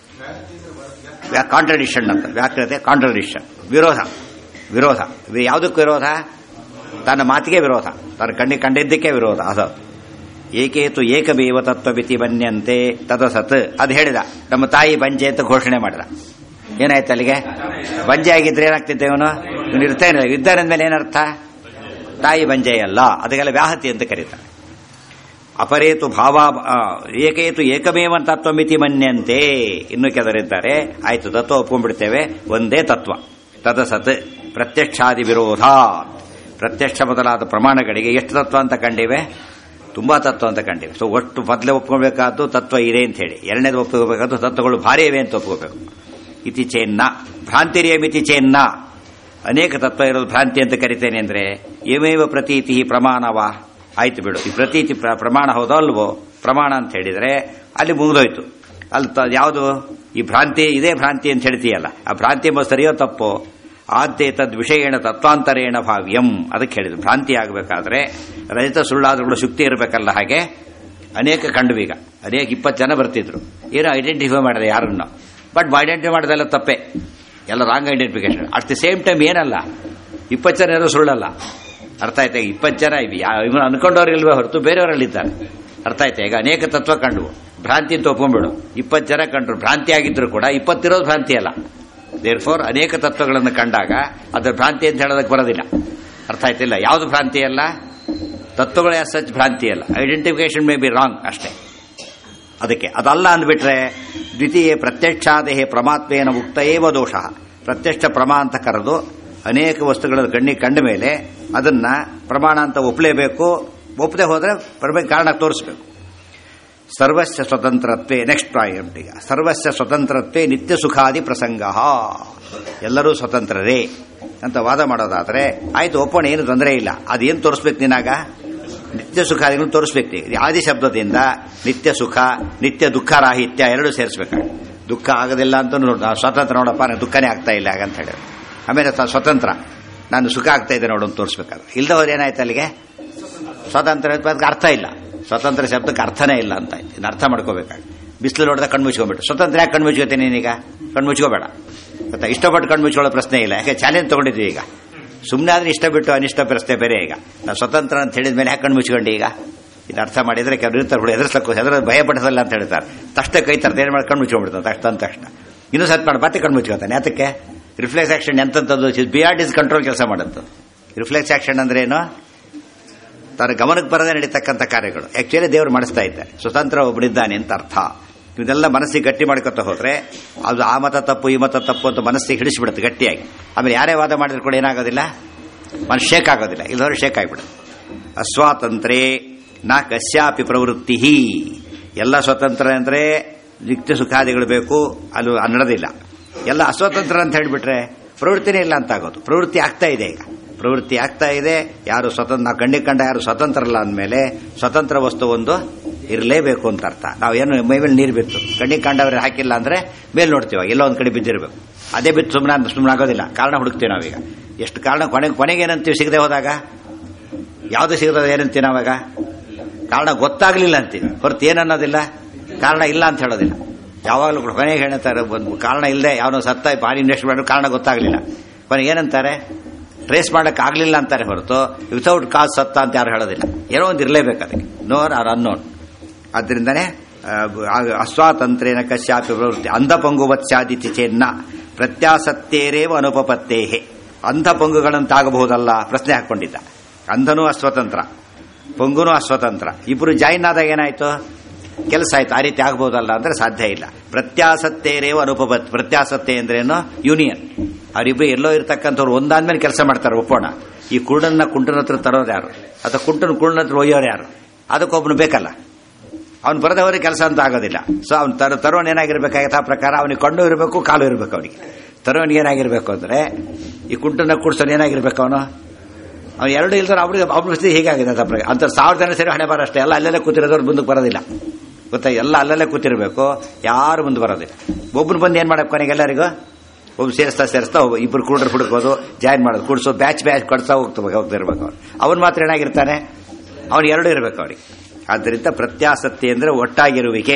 ಕಾಂಟ್ರಡಿಕ್ಷನ್ ಅಂತ ವ್ಯಾಖ್ಯತೆ ಕಾಂಟ್ರಡಿಕ್ಷನ್ ವಿರೋಧ ವಿರೋಧ ಇದು ಯಾವುದಕ್ಕೆ ವಿರೋಧ ತನ್ನ ಮಾತಿಗೆ ವಿರೋಧ ತನ್ನ ಕಣ್ಣಿಗೆ ಕಂಡಿದ್ದಕ್ಕೆ ವಿರೋಧ ಅದು ಏಕೇತು ಏಕಮೇವ ತತ್ವವಿತಿ ಬನ್ಯಂತೆ ತದಸತ್ ಅದು ಹೇಳಿದ ನಮ್ಮ ತಾಯಿ ಬಂಜೆ ಅಂತ ಘೋಷಣೆ ಮಾಡಿದ ಏನಾಯ್ತು ಅಲ್ಲಿಗೆ ಬಂಜೆ ಆಗಿದ್ರೆ ಏನಾಗ್ತಿದ್ದೆ ಇವನು ಇವನು ಇರ್ತಾನೆ ಇದ್ದಾನೆ ಮೇಲೆ ಏನರ್ಥ ತಾಯಿ ಬಂಜೆ ಅಲ್ಲ ಅದಕ್ಕೆಲ್ಲ ವ್ಯಾಹತಿ ಅಂತ ಕರೀತಾರೆ ಅಪರೇತು ಭಾವ ಆ, ಏಕೇತು ಏಕಮೇವ ತತ್ವಮಿತಿ ಮನ್ಯಂತೆ ಇನ್ನು ಕೆಲವರಿದ್ದಾರೆ ಆಯ್ತು ತತ್ವ ಒಪ್ಕೊಂಡ್ಬಿಡ್ತೇವೆ ಒಂದೇ ತತ್ವ ತದಸತ್ ಪ್ರತ್ಯಕ್ಷಾದಿ ವಿರೋಧ ಪ್ರತ್ಯಕ್ಷ ಮೊದಲಾದ ಪ್ರಮಾಣಗಳಿಗೆ ಎಷ್ಟು ತತ್ವ ಅಂತ ಕಂಡಿವೆ ತುಂಬಾ ತತ್ವ ಅಂತ ಕಂಡಿವೆ ಸೊ ಒಟ್ಟು ಮೊದಲೇ ಒಪ್ಕೊಳ್ಬೇಕಾದ್ದು ತತ್ವ ಇದೆ ಅಂತ ಹೇಳಿ ಎರಡನೇದು ಒಪ್ಕೋಬೇಕಾದ್ದು ತತ್ವಗಳು ಭಾರಿ ಇವೆ ಅಂತ ಒಪ್ಕೋಬೇಕು ಇತಿ ಚೇನ್ನ ಭ್ರಾಂತಿರಿಯ ಮಿತಿ ಚೇನ್ನ ಅನೇಕ ತತ್ವ ಇರೋದು ಭ್ರಾಂತಿ ಅಂತ ಕರಿತೇನೆ ಅಂದ್ರೆ ಏಮೇವ ಪ್ರತೀತಿ ಪ್ರಮಾಣವ ಆಯ್ತು ಬಿಡು ಈ ಪ್ರತೀತಿ ಪ್ರ- ಪ್ರಮಾಣ ಹೌದೋ ಅಲ್ವೋ ಪ್ರಮಾಣ ಅಂತ ಹೇಳಿದ್ರೆ ಅಲ್ಲಿ ಮುಗಿದೋಯ್ತು ಅಲ್ಲಿ ತ- ಯಾವುದು ಈ ಭ್ರಾಂತಿ ಇದೇ ಭ್ರಾಂತಿ ಅಂತ ಹೇಳ್ತೀಯಲ್ಲ ಆ ಭ್ರಾಂತಿ ಎಂಬ ಸರಿಯೋ ತಪ್ಪೋ ಆದ್ಯ ತದ್ ವಿಷಯೇಣ ತತ್ವಾಂತರೇಣ ಭಾವ್ಯಂ ಅದಕ್ಕೆ ಹೇಳಿದ್ರು ಭ್ರಾಂತಿ ಆಗಬೇಕಾದ್ರೆ ರಹಿತ ಸುಳ್ಳಾದ್ರೂ ಶುಕ್ತಿ ಇರಬೇಕಲ್ಲ ಹಾಗೆ ಅನೇಕ ಕಂಡುವೀಗ ಅನೇಕ ಇಪ್ಪತ್ತು ಜನ ಬರ್ತಿದ್ರು ಏನೋ ಐಡೆಂಟಿಫೈ ಮಾಡಿದೆ ಯಾರನ್ನ ಬಟ್ ಐಡೆಂಟಿಫೈ ಮಾಡೋದೆಲ್ಲ ತಪ್ಪೆ ಎಲ್ಲ wrong identification at the same time ಏನಲ್ಲ ಇಪ್ಪತ್ತು ಜನ ಏನೋ ಸುಳ್ಳಲ್ಲ ಅರ್ಥ ಆಯ್ತಾ ಇಪ್ಪತ್ತು ಜನ ಇವನು ಅನ್ಕೊಂಡವ್ರು ಇಲ್ವೇ ಹೊರತು ಬೇರೆಯವರಲ್ಲಿದ್ದಾರೆ ಅರ್ಥ ಆಯ್ತಾ ಈಗ ಅನೇಕ ತತ್ವ ಕಂಡು ಭ್ರಾಂತಿ ಅಂತ ಒಪ್ಕೊಂಡ್ಬಿಡು ಇಪ್ಪತ್ತು ಜನ ಕಂಡ್ರು ಭ್ರಾಂತಿ ಆಗಿದ್ರು ಕೂಡ ಇಪ್ಪತ್ತಿರೋದು ಭ್ರಾಂತಿ ಅಲ್ಲ ದೇರ್ ಫೋರ್ ಅನೇಕ ತತ್ವಗಳನ್ನು ಕಂಡಾಗ ಅದರ ಭ್ರಾಂತಿ ಅಂತ ಹೇಳೋದಕ್ಕೆ ಬರೋದಿಲ್ಲ ಅರ್ಥ ಆಯ್ತಿಲ್ಲ ಯಾವುದು ಭ್ರಾಂತಿ ಅಲ್ಲ ತತ್ವಗಳೇ ಸಚ್ ಭ್ರಾಂತಿ ಅಲ್ಲ ಐಡೆಂಟಿಫಿಕೇಶನ್ ಮೇ ಬಿ ರಾಂಗ್ ಅಷ್ಟೇ ಅದಕ್ಕೆ ಅದಲ್ಲ ಅಂದ್ಬಿಟ್ರೆ ದ್ವಿತೀಯ ಪ್ರತ್ಯಕ್ಷಾದೇಹೆ ಪ್ರಮಾತ್ವೇನ ಉಕ್ತ ಏವ ದೋಷ ಪ್ರತ್ಯಕ್ಷ ಪ್ರಮಾ ಅಂತ ಕರೆದು ಅನೇಕ ವಸ್ತುಗಳನ್ನು ಕಣ್ಣಿಗೆ ಕಂಡ ಮೇಲೆ ಅದನ್ನ ಪ್ರಮಾಣ ಅಂತ ಒಪ್ಪಲೇಬೇಕು ಒಪ್ಪದೆ ಹೋದ್ರೆ ಪ್ರಮೇಯ ಕಾರಣ ತೋರಿಸ್ಬೇಕು ಸರ್ವಸ್ಯ ಸ್ವತಂತ್ರತ್ವೇ ನೆಕ್ಸ್ಟ್ ಪಾಯಿಂಟ್ ಈಗ ಸರ್ವಸ್ಯ ಸ್ವತಂತ್ರತ್ವೇ ನಿತ್ಯ ಸುಖಾದಿ ಪ್ರಸಂಗ ಎಲ್ಲರೂ ಸ್ವತಂತ್ರರೇ ಅಂತ ವಾದ ಮಾಡೋದಾದ್ರೆ ಆಯ್ತು ಒಪ್ಪೋಣ ಏನು ತೊಂದರೆ ಇಲ್ಲ ಅದೇನು ತೋರಿಸ್ಬೇಕು ನೀನಾಗ ನಿತ್ಯ ಸುಖಾದಿಗಳನ್ನು ತೋರಿಸ್ಬೇಕು ಈ ಆದಿ ಶಬ್ದದಿಂದ ನಿತ್ಯ ಸುಖ ನಿತ್ಯ ದುಃಖ ರಾಹಿತ್ಯ ಎರಡು ಸೇರಿಸ್ಬೇಕಾಗ ದುಃಖ ಆಗೋದಿಲ್ಲ ಅಂತ ನೋಡು ನಾವು ಸ್ವತಂತ್ರ ನೋಡಪ್ಪ ನನಗೆ ದುಃಖನೇ ಆಗ್ತಾ ಇಲ್ಲ ಹಾಗಂತ ಹೇಳಿದ್ರು ಆಮೇಲೆ ತ- ಸ್ವತಂತ್ರ ನಾನು ಸುಖ ಆಗ್ತಾ ಇದೆ ನೋಡು ಅಂತ ತೋರಿಸ್ಬೇಕಾದ್ರೆ ಇಲ್ದವ್ರು ಏನಾಯ್ತು ಅಲ್ಲಿಗೆ ಸ್ವಾತಂತ್ರ್ಯ ಅದಕ್ಕೆ ಅರ್ಥ ಇಲ್ಲ ಸ್ವತಂತ್ರ ಶಬ್ದಕ್ಕೆ ಅರ್ಥನೇ ಇಲ್ಲ ಅಂತ ಆಯ್ತು ಇನ್ನು ಅರ್ಥ ಮಾಡ್ಕೋಬೇಕಾಗಿ ಬಿಸಿಲು ನೋಡಿದ ಕಣ್ಣು ಮುಚ್ಕೊಂಡ್ಬಿಟ್ಟು ಸ್ವತಂತ್ರ ಯಾಕೆ ಕಣ್ಣು ಮುಚ್ಕೋತೀನಿ ನೀನೀಗ ಕಣ್ಣು ಮುಚ್ಕೋಬೇಡ ಗೊತ್ತಾ ಇಷ್ಟಪಟ್ಟು ಕಣ್ಣು ಮುಚ್ಕೊಳ್ಳೋ ಪ್ರಶ್ನೆ ಇಲ್ಲ ಯಾಕೆ ಚಾಲೆಂಜ್ ತಗೊಂಡಿದ್ದೀವಿ ಈಗ ಸುಮ್ಮನೆ ಆದ್ರೆ ಇಷ್ಟ ಬಿಟ್ಟು ಅನಿಷ್ಟ ಪ್ರಶ್ನೆ ಬೇರೆ ಈಗ ನಾವು ಸ್ವತಂತ್ರ ಅಂತ ಹೇಳಿದ ಮೇಲೆ ಯಾಕೆ ಕಣ್ಣು ಮುಚ್ಕೊಂಡು ಈಗ ಇದು ಅರ್ಥ ಮಾಡಿದ್ರೆ ಕೆಲವರು ಇರ್ತಾರೆ ಹುಡುಗ ಎದುರಿಸಕ್ಕೂ ಹೆದರ ಭಯ ಪಡಿಸಲ್ಲ ಅಂತ ಹೇಳ್ತಾರೆ ತಕ್ಷಣ ಕೈ ತರ್ತಾರೆ ಏನು ಮಾಡಿ ಕಣ್ಣು ಮುಚ್ಕೊಂಡ್ಬಿಡ್ತಾರೆ ತಕ್ಷಣ ಅಂದ ತಕ್ಷಣ ಇನ್ನೂ ಸತ್ ಮಾಡಿ ಮತ್ತೆ ಕಣ್ಣು ಮುಚ್ಕೋತಾನೆ ಯಾತಕ್ಕೆ ರಿಫ್ಲೆಕ್ಸ್ ಆಕ್ಷನ್ ಎಂತದ್ದು ಬಿಯಾರ್ಡ್ ಇಸ್ ಕಂಟ್ರೋಲ್ ಕೆಲಸ ಮಾಡುತ್ತೆ ರಿಫ್ಲೆಕ್ಸ್ ಆಕ್ಷನ್ ಅಂದ್ರೆ ಏನು ತನ್ನ ಗಮನಕ್ಕೆ ಬರದೇ ನಡೀತಕ್ಕಂಥ ಕಾರ್ಯಗಳು ಆಕ್ಚುಲಿ ದೇವರು ಮಾಡಿಸ್ತಾ ಇದ್ದಾರೆ ಸ್ವತಂತ್ರ ಒಬ್ಬನಿದ್ದಾನೆ ಅಂತ ಅರ್ಥ ಇದೆಲ್ಲ ಮನಸ್ಸಿಗೆ ಗಟ್ಟಿ ಮಾಡ್ಕೊತ ಹೋದ್ರೆ ಅದು ಆ ಮತ ತಪ್ಪು ಈ ಮತ ತಪ್ಪು ಅಂತ ಮನಸ್ಸಿಗೆ ಹಿಡಿಸ್ಬಿಡುತ್ತೆ ಗಟ್ಟಿಯಾಗಿ ಆಮೇಲೆ ಯಾರೇ ವಾದ ಮಾಡಿದ್ರು ಕೂಡ ಏನಾಗೋದಿಲ್ಲ ಮನಸ್ಸು ಶೇಕ್ ಆಗೋದಿಲ್ಲ ಇಲ್ಲದವ್ರು ಶೇಕ್ ಆಗಿಬಿಡುತ್ತೆ ಅಸ್ವಾತಂತ್ರ್ಯ ನಾ ಕಶ್ಯಾಪಿ ಪ್ರವೃತ್ತಿ ಎಲ್ಲ ಸ್ವತಂತ್ರ ಅಂದ್ರೆ ನಿತ್ಯ ಸುಖಾದಿಗಳು ಬೇಕು ಅದು ನಡೆದಿಲ್ಲ ಎಲ್ಲ ಅಸ್ವತಂತ್ರ ಅಂತ ಹೇಳಿಬಿಟ್ರೆ ಪ್ರವೃತ್ತಿನೇ ಇಲ್ಲ ಅಂತ ಆಗೋದು ಪ್ರವೃತ್ತಿ ಆಗ್ತಾ ಇದೆ ಈಗ ಪ್ರವೃತ್ತಿ ಆಗ್ತಾ ಇದೆ ಯಾರು ಸ್ವತಂತ್ರ ನಾವು ಕಣ್ಣಿಗೆ ಕಂಡ ಯಾರು ಸ್ವತಂತ್ರ ಅಲ್ಲ ಅಂದಮೇಲೆ ಸ್ವತಂತ್ರ ವಸ್ತು ಒಂದು ಇರಲೇಬೇಕು ಅಂತ ಅರ್ಥ ನಾವು ಏನು ಮೈ ಮೇಲೆ ನೀರು ಬಿತ್ತು ಕಣ್ಣಿಗೆ ಕಂಡವ್ರೆ ಹಾಕಿಲ್ಲ ಅಂದ್ರೆ ಮೇಲೆ ನೋಡ್ತೀವಿ ಎಲ್ಲೋ ಒಂದ್ ಕಡೆ ಬಿದ್ದಿರಬೇಕು ಅದೇ ಬಿತ್ತು ಸುಮ್ಮನೆ ಸುಮ್ಮನೆ ಆಗೋದಿಲ್ಲ ಕಾರಣ ಹುಡುಕ್ತೀವಿ ನಾವೀಗ ಎಷ್ಟು ಕಾರಣ ಕೊನೆಗೆ ಕೊನೆಗೆ ಏನಂತೀವಿ ಸಿಗದೆ ಹೋದಾಗ ಯಾವುದು ಸಿಗದ ಏನಂತೀವಿ ನಾವಾಗ ಕಾರಣ ಗೊತ್ತಾಗ್ಲಿಲ್ಲ ಅಂತೀವಿ ಹೊರತು ಏನನ್ನೋದಿಲ್ಲ ಕಾರಣ ಇಲ್ಲ ಅಂತ ಹೇಳೋದಿಲ್ಲ ಯಾವಾಗಲೂ ಕೂಡ ಕೊನೆಗೆ ಹೇಳ್ತಾರೆ ಒಂದು ಕಾರಣ ಇಲ್ಲದೆ ಯಾವನೋ ಸತ್ತ ಭಾರಿ ಇನ್ವೆಸ್ಟ್ ಮಾಡೋ ಕಾರಣ ಗೊತ್ತಾಗ್ಲಿಲ್ಲ ಕೊನೆಗೆ ಏನಂತಾರೆ ಟ್ರೇಸ್ ಮಾಡಕ್ ಆಗ್ಲಿಲ್ಲ ಅಂತಾರೆ ಹೊರತು ವಿತೌಟ್ ಕಾಸ್ ಸತ್ತ ಅಂತ ಯಾರು ಹೇಳೋದಿಲ್ಲ ಏನೋ ಒಂದು ಇರಲೇಬೇಕು ಅದಕ್ಕೆ ನೋನ್ ಆರ್ ಅನ್ನೋನ್ ಆದ್ರಿಂದನೇ ಅಸ್ವಾತಂತ್ರೇನ ಕಶ್ಯಾಪಿ ಪ್ರವೃತ್ತಿ ಅಂಧಪಂಗುವತ್ಸಾದಿತಿ ಚೆನ್ನ ಪ್ರತ್ಯಾಸತ್ತೇರೇವ ಅನುಪಪತ್ತೇಹೆ ಅಂಧ ಪಂಗುಗಳಂತಾಗಬಹುದಲ್ಲ ಪ್ರಶ್ನೆ ಹಾಕೊಂಡಿದ್ದ ಅಂಧನೂ ಅಸ್ವತಂತ್ರ ಪಂಗುನೂ ಅಸ್ವತಂತ್ರ ಇಬ್ರು ಜಾಯಿನ್ ಆದಾಗ ಏನಾಯ್ತು ಕೆಲಸ ಆಯ್ತು ಆ ರೀತಿ ಆಗ್ಬೋದಲ್ಲ ಅಂದ್ರೆ ಸಾಧ್ಯ ಇಲ್ಲ ಪ್ರತ್ಯಾಸತ್ತೇರೇವ ಅನುಪಪತ್ ಪ್ರತ್ಯಾಸತ್ತೆ ಅಂದ್ರೇನು ಯೂನಿಯನ್ ಅವರಿಬ್ರು ಎಲ್ಲೋ ಇರ್ತಕ್ಕಂಥವ್ರು ಒಂದಾದ್ಮೇಲೆ ಕೆಲಸ ಮಾಡ್ತಾರೆ ಒಪ್ಪೋಣ ಈ ಕುರುಡನ್ನ ಕುಂಟನ ಹತ್ರ ತರೋರು ಯಾರು ಅಥವಾ ಕುಂಟನ ಕುರುಡನ ಹತ್ರ ಒಯ್ಯೋರು ಯಾರು ಅದಕ್ಕೊಬ್ಬನು ಬೇಕಲ್ಲ ಅವ್ನು ಬರದವರಿಗೆ ಕೆಲಸ ಅಂತ ಆಗೋದಿಲ್ಲ ಸೊ ಅವ್ನು ತರ ತರೋನ್ ಏನಾಗಿರ್ಬೇಕಾಗತ್ತೆ ಆ ಪ್ರಕಾರ ಅವನಿಗೆ ಕಣ್ಣು ಇರಬೇಕು ಕಾಲು ಇರಬೇಕು ಅವನಿಗೆ ತರೋನಿಗೆ ಏನಾಗಿರ್ಬೇಕು ಅಂದ್ರೆ ಈ ಕುಂಟನ ಕುಡ್ಸೋನು ಏನಾಗಿರ್ಬೇಕು ಅವನು ಅವ್ನು ಎರಡು ಇಲ್ದ್ರೆ ಅವ್ರಿಗೆ ಅವ್ರ ಸ್ಥಿತಿ ಹೀಗಾಗಿದೆ ಅಂತ ಪ್ರಕಾರ ಅಂತ ಸಾವಿರ ಜನ ಸೇರಿ ಹಣೆ ಬಾರ ಅಷ್ಟೇ ಎಲ್ಲ ಅಲ್ಲೆಲ್ಲ ಕೂತಿರೋದವ್ರು ಮುಂದಕ್ಕೆ ಬರೋದಿಲ್ಲ ಗೊತ್ತಾ ಎಲ್ಲ ಅಲ್ಲಲ್ಲೇ ಕೂತಿರ್ಬೇಕು ಯಾರು ಮುಂದೆ ಬರೋದಿಲ್ಲ ಒಬ್ಬರು ಬಂದು ಏನ್ ಮಾಡಬೇಕು ಕೊನೆಗೆ ಎಲ್ಲರಿಗೂ ಒಬ್ಬರು ಸೇರಿಸ್ತಾ ಸೇರಿಸ್ತಾ ಒಬ್ಬ ಇಬ್ಬರು ಕುಡ್ರು ಹುಡುಕೋದು ಜಾಯಿನ್ ಮಾಡೋದು ಕುಡ್ಸೋ ಬ್ಯಾಚ್ ಬ್ಯಾಚ್ ಕೊಡ್ತಾ ಹೋಗ್ತಾ ಹೋಗ್ತಾ ಇರ್ಬೇಕು ಅವ್ರು ಅವನು ಮಾತ್ರ ಏನಾಗಿರ್ತಾನೆ ಅವನು ಎರಡು ಇರಬೇಕು ಅವನಿಗೆ ಆದ್ದರಿಂದ ಪ್ರತ್ಯಾಸಕ್ತಿ ಅಂದ್ರೆ ಒಟ್ಟಾಗಿರುವಿಕೆ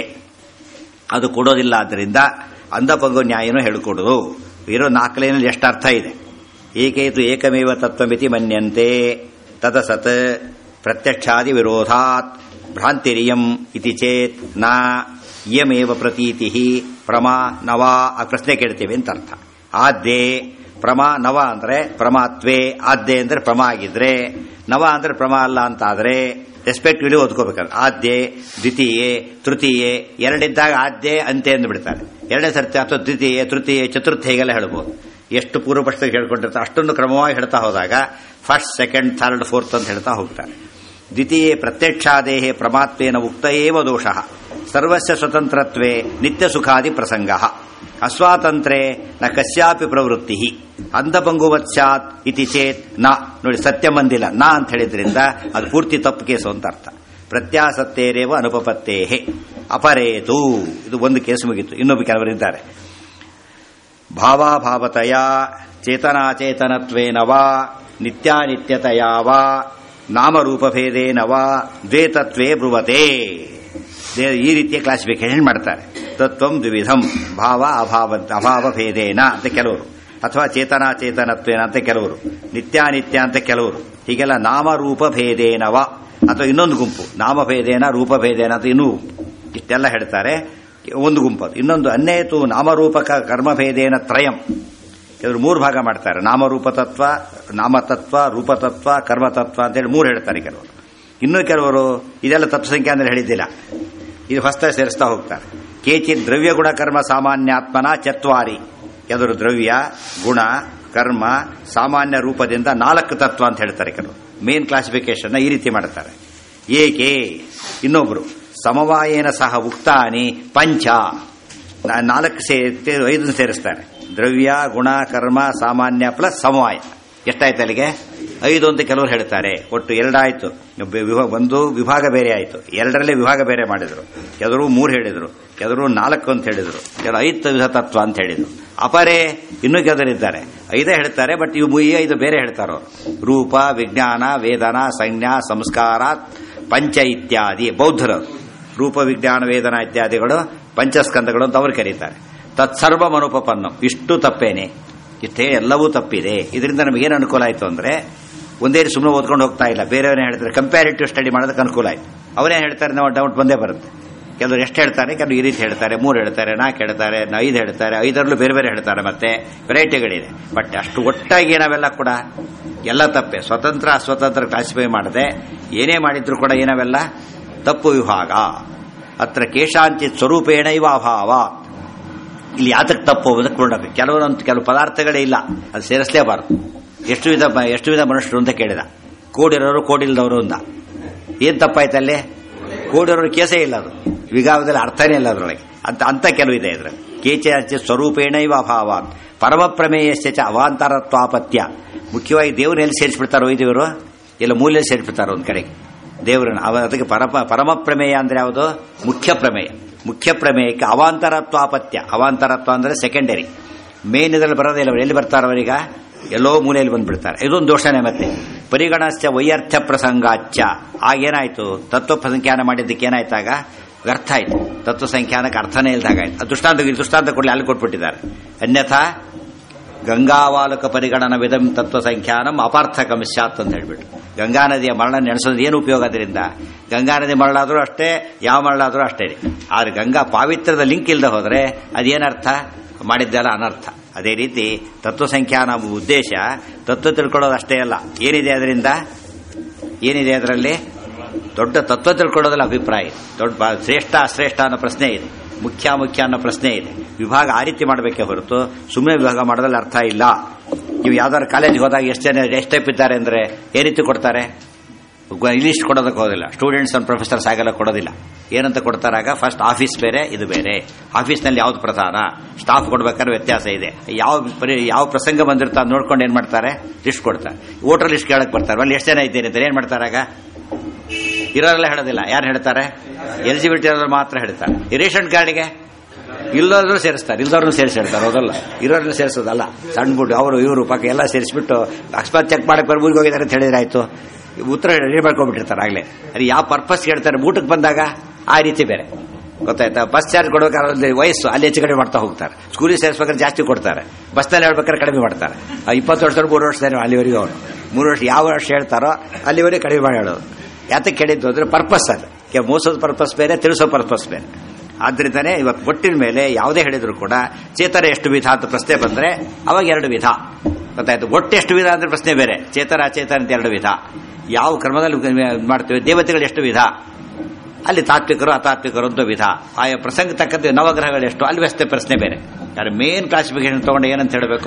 ಅದು ಕೊಡೋದಿಲ್ಲ ಆದ್ದರಿಂದ ಅಂಧಪಂಗು ನ್ಯಾಯನೂ ಹೇಳಿಕೊಡುದು ಇರೋ ನಾಲ್ಕಲೇನಲ್ಲಿ ಎಷ್ಟು ಅರ್ಥ ಇದೆ ಏಕೇತು ಏಕಮೇವ ತತ್ವಮಿತಿ ಮನ್ಯಂತೆ ತದಸತ್ ಪ್ರತ್ಯಕ್ಷಾದಿ ವಿರೋಧಾತ್ ಭ್ರಾಂತಿರಿಯಂ ಇತಿ ಚೇತ್ ನ ಇಯಮೇವ ಪ್ರತೀತಿ ಪ್ರಮಾ ನವ ಆ ಪ್ರಶ್ನೆ ಕೇಳ್ತೇವೆ ಅಂತ ಅರ್ಥ ಆದ್ಯೆ ಪ್ರಮಾ ನವ ಅಂದ್ರೆ ಪ್ರಮಾತ್ವೇ ಆದ್ಯೆ ಅಂದ್ರೆ ಪ್ರಮ ಆಗಿದ್ರೆ ನವ ಅಂದ್ರೆ ಪ್ರಮ ಅಲ್ಲ ಅಂತ ಆದ್ರೆ ರೆಸ್ಪೆಕ್ಟಿವ್ಲಿ ಓದ್ಕೋಬೇಕಾದ್ರೆ ಆದ್ಯೆ ದ್ವಿತೀಯೆ ತೃತೀಯೆ ಎರಡಿದ್ದಾಗ ಆದ್ಯೆ ಅಂತ್ಯ ಎಂದು ಬಿಡ್ತಾರೆ ಎರಡನೇ ಸರ್ತಿ ಅಥವಾ ದ್ವಿತೀಯ ತೃತೀಯ ಚತುರ್ಥ ಹೀಗೆಲ್ಲ ಹೇಳ್ಬೋದು ಎಷ್ಟು ಪೂರ್ವ ಪಕ್ಷ ಹೇಳ್ಕೊಂಡಿರ್ತಾರೆ ಅಷ್ಟೊಂದು ಕ್ರಮವಾಗಿ ಹೇಳ್ತಾ ಹೋದಾಗ ಫಸ್ಟ್ ಸೆಕೆಂಡ್ ಥರ್ಡ್ ಫೋರ್ತ್ ಅಂತ ಹೇಳ್ತಾ ಹೋಗ್ತಾರೆ ದ್ವಿತೀಯೇ ಪ್ರತ್ಯಕ್ಷಾದೇಹೆ ಪ್ರಮಾತ್ವೇನ ಉಕ್ತ ಏವ ದೋಷ ಸರ್ವಸ್ಯ ಸ್ವತಂತ್ರತ್ವೇ ನಿತ್ಯ ಸುಖಾದಿ ಪ್ರಸಂಗ ಅಸ್ವಾತಂತ್ರ್ಯ ನ ಕಶ್ಯಾಪಿ ಪ್ರವೃತ್ತಿ ಅಂಧಪಂಗುವತ್ ಸ್ಯಾತ್ ಇತಿ ಚೇತ್ ನ ನೋಡಿ ಸತ್ಯ ಮಂದಿಲ್ಲ ನಾ ಅಂತ ಹೇಳಿದ್ರಿಂದ ಅದು ಪೂರ್ತಿ ತಪ್ಪು ಕೇಸು ಅಂತ ಅರ್ಥ ಪ್ರತ್ಯಾಸತ್ತೇರೇವ ಅನುಪಪತ್ತೇಹೆ ಅಪರೇತು ಇದು ಒಂದು ಕೇಸು ಮುಗಿತು ಇನ್ನೊಬ್ಬ ಕೆಲವರಿದ್ದಾರೆ ಭಾವಾಭಾವತಯ ಚೇತನಾಚೇತನತ್ವೇನ ವಾ ನಿತ್ಯಾನಿತ್ಯತೆಯ ವಾ ನಾಮರೂಪಭೇದೇನ ವಾ ದ್ವೇತತ್ವೇ ಬ್ರುವತೆ ಈ ರೀತಿಯ ಕ್ಲಾಸಿಫಿಕೇಶನ್ ಮಾಡ್ತಾರೆ ತತ್ವಂ ದ್ವಿವಿಧಂ ಭಾವ ಅಭಾವ ಅಭಾವ ಭೇದೇನ ಅಂತ ಕೆಲವರು ಅಥವಾ ಚೇತನಾಚೇತನತ್ವೇನ ಅಂತ ಕೆಲವರು ನಿತ್ಯಾನಿತ್ಯ ಅಂತ ಕೆಲವರು ಹೀಗೆಲ್ಲ ನಾಮರೂಪ ಭೇದೇನವ ಅಥವಾ ಇನ್ನೊಂದು ಗುಂಪು ನಾಮಭೇದೇನ ರೂಪಭೇದೇನ ಅಂತ ಇನ್ನೂ ಇಷ್ಟೆಲ್ಲ ಹೇಳ್ತಾರೆ ಒಂದು ಗುಂಪು ಅದು ಇನ್ನೊಂದು ಅನ್ಯೇತು ನಾಮರೂಪಕ ಕರ್ಮಭೇದೇನ ತ್ರಯಂ ಕೆಲವರು ಮೂರು ಭಾಗ ಮಾಡ್ತಾರೆ ನಾಮರೂಪ ತತ್ವ ನಾಮತತ್ವ ರೂಪತತ್ವ ಕರ್ಮತತ್ವ ಅಂತೇಳಿ ಮೂರು ಹೇಳ್ತಾರೆ ಕೆಲವರು ಇನ್ನು ಕೆಲವರು ಇದೆಲ್ಲ ತತ್ವ ಸಂಖ್ಯೆ ಅಂದ್ರೆ ಹೇಳಿದ್ದಿಲ್ಲ ಇದು ಹೊಸ್ತ ಸೇರಿಸ್ತಾ ಹೋಗ್ತಾರೆ ಕೇಚಿತ್ ದ್ರವ್ಯ ಗುಣ ಕರ್ಮ ಸಾಮಾನ್ಯಾತ್ಮನ ಚತ್ವಾರಿ ಕೆಲವರು ದ್ರವ್ಯ ಗುಣ ಕರ್ಮ ಸಾಮಾನ್ಯ ರೂಪದಿಂದ ನಾಲ್ಕು ತತ್ವ ಅಂತ ಹೇಳ್ತಾರೆ ಕೆಲವು ಮೇನ್ ಕ್ಲಾಸಿಫಿಕೇಶನ್ ಈ ರೀತಿ ಮಾಡ್ತಾರೆ ಏಕೆ ಇನ್ನೊಬ್ರು ಸಮವಾಯೇನ ಸಹ ಉಕ್ತಾನಿ ಪಂಚ ನಾ- ನಾಲ್ಕು ಸೇ ಐದನ್ನು ಸೇರಿಸ್ತಾರೆ ದ್ರವ್ಯ ಗುಣ ಕರ್ಮ ಸಾಮಾನ್ಯ ಪ್ಲಸ್ ಸಮವಾಯ ಎಷ್ಟಾಯ್ತು ಅಲ್ಲಿಗೆ ಐದು ಅಂತ ಕೆಲವರು ಹೇಳ್ತಾರೆ ಒಟ್ಟು ಎರಡಾಯ್ತು ವಿಭಾ- ಒಂದು ವಿಭಾಗ ಬೇರೆ ಆಯ್ತು ಎರಡರಲ್ಲೇ ವಿಭಾಗ ಬೇರೆ ಮಾಡಿದ್ರು ಕೆಲವರು ಮೂರು ಹೇಳಿದ್ರು ಕೆಲವರು ನಾಲ್ಕು ಅಂತ ಹೇಳಿದ್ರು ಕೆಲವು ಐದು ವಿಧ ತತ್ವ ಅಂತ ಹೇಳಿದ್ರು ಅಪರೇ ಇನ್ನೂ ಕೆಲವರಿದ್ದಾರೆ ಐದೇ ಹೇಳ್ತಾರೆ ಬಟ್ ಇವು ಈ ಐದು ಬೇರೆ ಹೇಳ್ತಾರೋ ರೂಪ ವಿಜ್ಞಾನ ವೇದನ ಸಂಜ್ಞಾ ಸಂಸ್ಕಾರ ಪಂಚ ಇತ್ಯಾದಿ ಬೌದ್ಧರು ರೂಪ ವಿಜ್ಞಾನ ವೇದನ ಇತ್ಯಾದಿಗಳು ಪಂಚಸ್ಕಂದಗಳು ಅಂತ ಅವರು ಕರೀತಾರೆ ತತ್ಸರ್ವ ಮನುಪಪನ್ನು ಇಷ್ಟು ತಪ್ಪೇನೆ ಇಷ್ಟೇ ಎಲ್ಲವೂ ತಪ್ಪಿದೆ ಇದರಿಂದ ನಮಗೇನು ಅನುಕೂಲ ಆಯಿತು ಅಂದ್ರೆ ಒಂದೇ ಸುಮ್ಮನೆ ಓದ್ಕೊಂಡು ಹೋಗ್ತಾ ಇಲ್ಲ ಬೇರೆಯವರೇ ಹೇಳ್ತಾರೆ ಕಂಪ್ಯಾರಿಟಿವ್ ಸ್ಟಡಿ ಮಾಡೋದಕ್ಕೆ ಅನುಕೂಲ ಆಯ್ತು ಅವರೇ ಹೇಳ್ತಾರೆ ನಾವು ಡೌಟ್ ಬಂದೇ ಬರುತ್ತೆ ಕೆಲವರು ಎಷ್ಟು ಹೇಳ್ತಾರೆ ಕೆಲವರು ಈ ರೀತಿ ಹೇಳ್ತಾರೆ ಮೂರು ಹೇಳ್ತಾರೆ ನಾಲ್ಕು ಹೇಳ್ತಾರೆ ಐದು ಹೇಳ್ತಾರೆ ಐದರಲ್ಲೂ ಬೇರೆ ಬೇರೆ ಹೇಳ್ತಾರೆ ಮತ್ತೆ ವೆರೈಟಿಗಳಿದೆ ಬಟ್ ಅಷ್ಟು ಒಟ್ಟಾಗಿ ನಾವೆಲ್ಲ ಕೂಡ ಎಲ್ಲ ತಪ್ಪೆ ಸ್ವತಂತ್ರ ಅಸ್ವತಂತ್ರ ಕ್ಲಾಸಿಫೈ ಮಾಡದೆ ಏನೇ ಮಾಡಿದ್ರು ಕೂಡ ಏನವೆಲ್ಲ ತಪ್ಪು ವಿಭಾಗ ಅತ್ರ ಕೇಶಾಂಚಿತ್ ಸ್ವರೂಪೇಣ ಇವ ಅಭಾವ ಇಲ್ಲಿ ಯಾತಕ್ಕೆ ತಪ್ಪು ಅದಕ್ಕೆ ನೋಡಬೇಕು ಕೆಲವರಂತ ಕೆಲವು ಪದಾರ್ಥಗಳೇ ಇಲ್ಲ ಅದು ಸೇರಿಸಲೇಬಾರದು ಎಷ್ಟು ವಿಧ ಎಷ್ಟು ವಿಧ ಮನುಷ್ಯರು ಅಂತ ಕೇಳಿದ ಕೋಡಿರೋರು ಕೋಡಿಲ್ದವರು ಅಂತ ಏನ್ ತಪ್ಪಾಯ್ತಲ್ಲಿ ಕೋಡಿರೋರು ಕೇಸೇ ಇಲ್ಲ ಅದು ವಿಗಾವದಲ್ಲಿ ಅರ್ಥನೇ ಇಲ್ಲ ಅದರೊಳಗೆ ಅಂತ ಅಂತ ಕೆಲವು ಇದೆ ಇದ್ರಲ್ಲಿ ಕೇಚ ಸ್ವರೂಪೇಣ ಇವ ಅಭಾವ ಪರಮ ಪ್ರಮೇಯಸ್ಯ ಚ ಅವಾಂತರತ್ವಾಪತ್ಯ ಮುಖ್ಯವಾಗಿ ದೇವ್ರನ್ನ ಎಲ್ಲಿ ಸೇರಿಸ್ಬಿಡ್ತಾರೋ ಇವರು ಇಲ್ಲ ಮೂಲೆ ಸೇರಿಸ್ಬಿಡ್ತಾರೋ ಒಂದ್ ಕಡೆಗೆ ದೇವರನ್ನ ಅವ ಅದಕ್ಕೆ ಪರಮ ಪರಮ ಪ್ರಮೇಯ ಅಂದ್ರೆ ಯಾವುದು ಮುಖ್ಯ ಪ್ರಮೇಯ ಮುಖ್ಯ ಪ್ರಮೇಯಕ್ಕೆ ಅವಾಂತರತ್ವಾಪತ್ಯ ಅವಾಂತರತ್ವ ಅಂದ್ರೆ ಸೆಕೆಂಡರಿ ಮೇನ್ ಇದರಲ್ಲಿ ಬರೋದಿಲ್ಲ ಅವ್ರು ಎಲ್ಲಿ ಬರ್ತಾರೋ ಅವರೀಗ ಎಲ್ಲೋ ಮೂಲೆಯಲ್ಲಿ ಬಂದ್ಬಿಡ್ತಾರೆ ಇದೊಂದು ದೋಷನೇ ಮತ್ತೆ ಪರಿಗಣಸ್ಯ ವೈಯರ್ಥ್ಯ ಪ್ರಸಂಗಾಚ್ಯ ಆಗೇನಾಯ್ತು ತತ್ವ ಸಂಖ್ಯಾನ ಮಾಡಿದ್ದಕ್ಕೆ ಏನಾಯ್ತಾಗ ವ್ಯರ್ಥ ಆಯ್ತು ತತ್ವ ಸಂಖ್ಯಾನಕ್ಕೆ ಅರ್ಥನೇ ಇಲ್ದಾಗ ಆಯ್ತು ಅದು ದೃಷ್ಟಾಂತ ಇಲ್ಲಿ ದೃಷ್ಟಾಂತ ಕೊಡಲಿ ಅಲ್ಲಿ ಕೊಟ್ಬಿಟ್ಟಿದ್ದಾರೆ ಅನ್ಯಥಾ ಗಂಗಾವಾಲಕ ಪರಿಗಣನ ವಿಧಂ ತತ್ವ ಸಂಖ್ಯಾನಂ ಅಪಾರ್ಥಕಂ ಸ್ಯಾತ್ ಅಂತ ಹೇಳ್ಬಿಟ್ಟು ಗಂಗಾ ನದಿಯ ಮರಣ ನೆನೆಸೋದು ಏನು ಉಪಯೋಗ ಅದರಿಂದ ಗಂಗಾ ನದಿ ಮರಳಾದ್ರೂ ಅಷ್ಟೇ ಯಾವ ಮರಳಾದ್ರೂ ಅಷ್ಟೇ ಆದ್ರೆ ಗಂಗಾ ಪಾವಿತ್ರ್ಯದ ಲಿಂಕ್ ಇಲ್ಲದೆ ಹೋದ್ರೆ ಅದೇನರ್ಥ ಮಾಡಿದ್ದೆಲ್ಲ ಅನರ್ಥ ಅದೇ ರೀತಿ ತತ್ವ ಸಂಖ್ಯಾನ ಉದ್ದೇಶ ತತ್ವ ತಿಳ್ಕೊಳ್ಳೋದು ಅಷ್ಟೇ ಅಲ್ಲ ಏನಿದೆ ಅದರಿಂದ ಏನಿದೆ ಅದರಲ್ಲಿ ದೊಡ್ಡ ತತ್ವ ತಿಳ್ಕೊಳ್ಳೋದ್ರಲ್ಲಿ ಅಭಿಪ್ರಾಯ ಇದೆ ದೊಡ್ಡ ಬಾ- ಶ್ರೇಷ್ಠ ಅಶ್ರೇಷ್ಠ ಅನ್ನೋ ಪ್ರಶ್ನೆ ಇದೆ ಮುಖ್ಯ ಮುಖ್ಯ ಅನ್ನೋ ಪ್ರಶ್ನೆ ಇದೆ ವಿಭಾಗ ಆ ರೀತಿ ಮಾಡಬೇಕೇ ಹೊರತು ಸುಮ್ಮನೆ ವಿಭಾಗ ಮಾಡೋದ್ರಲ್ಲಿ ಅರ್ಥ ಇಲ್ಲ ನೀವು ಯಾವ್ದಾದ್ರು ಕಾಲೇಜಿಗೆ ಹೋದಾಗ ಎಷ್ಟು ಜನ ಎಷ್ಟು ಟೈಪ್ ಇದ್ದಾರೆ ಅಂದ್ರೆ ಏ ರೀತಿ ಕೊಡ್ತಾರೆ ಲಿಸ್ಟ್ ಕೊಡೋದಕ್ಕೆ ಹೋಗೋದಿಲ್ಲ ಸ್ಟೂಡೆಂಟ್ಸ್ ಅಂಡ್ ಪ್ರೊಫೆಸರ್ಸ್ ಆಗೆಲ್ಲ ಕೊಡೋದಿಲ್ಲ ಏನಂತ ಕೊಡ್ತಾರಾಗ ಫಸ್ಟ್ ಆಫೀಸ್ ಬೇರೆ ಇದು ಬೇರೆ ಆಫೀಸ್ನಲ್ಲಿ ಯಾವ್ದು ಪ್ರಧಾನ ಸ್ಟಾಫ್ ಕೊಡ್ಬೇಕಾದ್ರೆ ವ್ಯತ್ಯಾಸ ಇದೆ ಯಾವ ಪರಿ ಯಾವ ಪ್ರಸಂಗ ಬಂದಿರ್ತಾ ಅದ್ ನೋಡ್ಕೊಂಡು ಏನ್ ಮಾಡ್ತಾರೆ ಲಿಸ್ಟ್ ಕೊಡ್ತಾರೆ ವೋಟರ್ ಲಿಸ್ಟ್ ಕೇಳಕ್ ಬರ್ತಾರೆ ಅಲ್ಲಿ ಎಷ್ಟು ಜನ ಇದ್ದೇನೆ ಅಂತ ಏನ್ ಮಾಡ್ತಾರಾಗ ಇರೋರೆಲ್ಲ ಹೇಳೋದಿಲ್ಲ ಯಾರು ಹೇಳ್ತಾರೆ ಎಲಿಜಿಬಿಲಿಟಿ ಇರೋರು ಮಾತ್ರ ಹೇಳ್ತಾರೆ ಈ ರೇಷನ್ ಕಾರ್ಡ್ಗೆ ಇಲ್ಲದ್ರು ಸೇರಿಸ್ತಾರೆ ಇಲ್ದವ್ರನ್ನ ಸೇರಿಸಿ ಹೇಳ್ತಾರೆ ಹೌದಲ್ಲ ಇರೋರನ್ನ ಸೇರಿಸೋದಲ್ಲ ಸಣ್ಣ ಬಿಟ್ಟು ಅವರು ಇವರು ಪಕ್ಕ ಎಲ್ಲ ಸೇರಿಸ್ಬಿಟ್ಟು ಅಕಸ್ಮಾತ್ ಚೆಕ್ ಮಾಡಕ್ಕೆ ಬರ್ ಊರಿಗೆ ಹೋಗಿದ್ದಾರೆ ಅಂತ ಹೇಳಿದ್ರೆ ಆಯ್ತು ಉತ್ತರ ರೆಡಿ ಮಾಡ್ಕೊಂಡ್ಬಿಟ್ಟಿರ್ತಾರೆ ಆಗ್ಲೇ ಅದು ಯಾವ ಪರ್ಪಸ್ ಹೇಳ್ತಾರೆ ಊಟಕ್ಕೆ ಬಂದಾಗ ಆ ರೀತಿ ಬೇರೆ ಗೊತ್ತಾಯ್ತಾ ಬಸ್ ಚಾರ್ಜ್ ಕೊಡ್ಬೇಕಾದ್ರೆ ಒಂದು ವಯಸ್ಸು ಅಲ್ಲಿ ಹೆಚ್ಚು ಕಡಿಮೆ ಮಾಡ್ತಾ ಹೋಗ್ತಾರೆ ಸ್ಕೂಲಿಗೆ ಸೇರಿಸ್ಬೇಕಾದ್ರೆ ಜಾಸ್ತಿ ಕೊಡ್ತಾರೆ ಬಸ್ನಲ್ಲಿ ಹೇಳ್ಬೇಕಾದ್ರೆ ಕಡಿಮೆ ಮಾಡ್ತಾರೆ ಆ ಇಪ್ಪತ್ತು ವರ್ಷದ ಮೂರು ವರ್ಷ ಅಲ್ಲಿವರೆಗೂ ಅವನು ಮೂರು ವರ್ಷ ಯಾವ ವರ್ಷ ಹೇಳ್ತಾರೋ ಅಲ್ಲಿವರೆಗೆ ಕಡಿಮೆ ಮಾಡಿ ಹೇಳೋದು ಯಾತಕ್ಕೆ ಕೇಳಿದ್ದು ಅಂದ್ರೆ ಪರ್ಪಸ್ ಅದು ಕೆ- ಮೋಸದ ಪರ್ಪಸ್ ಬೇರೆ ತಿಳಿಸೋ ಪರ್ಪಸ್ ಬೇರೆ ಆದ್ರಿಂದನೇ ಇವತ್ತು ಒಟ್ಟಿನ ಮೇಲೆ ಯಾವುದೇ ಹೇಳಿದ್ರು ಕೂಡ ಚೇತರ ಎಷ್ಟು ವಿಧ ಅಂತ ಪ್ರಶ್ನೆ ಬಂದ್ರೆ ಅವಾಗ ಎರಡು ವಿಧ ಗೊತ್ತಾಯ್ತು ಒಟ್ಟು ಎಷ್ಟು ವಿಧ ಅಂದ್ರೆ ಪ್ರಶ್ನೆ ಬೇರೆ ಚೇತರ ಅಚೇತನ ಅಂತ ಎರಡು ವಿಧ ಯಾವ ಕ್ರಮದಲ್ಲಿ ಮಾಡ್ತೇವೆ ದೇವತೆಗಳು ಎಷ್ಟು ವಿಧ ಅಲ್ಲಿ ತಾತ್ವಿಕರು ಅತಾತ್ವಿಕರು ಅಂತ ವಿಧ ಆಯಾ ಪ್ರಸಂಗ ತಕ್ಕಂತೆ ನವಗ್ರಹಗಳು ಎಷ್ಟು ಅಲ್ಲಿ ವ್ಯವಸ್ಥೆ ಪ್ರಶ್ನೆ ಬೇರೆ ಯಾರು ಮೇನ್ ಕ್ಲಾಸಿಫಿಕೇಶನ್ ತಗೊಂಡು ಏನಂತ ಹೇಳಬೇಕು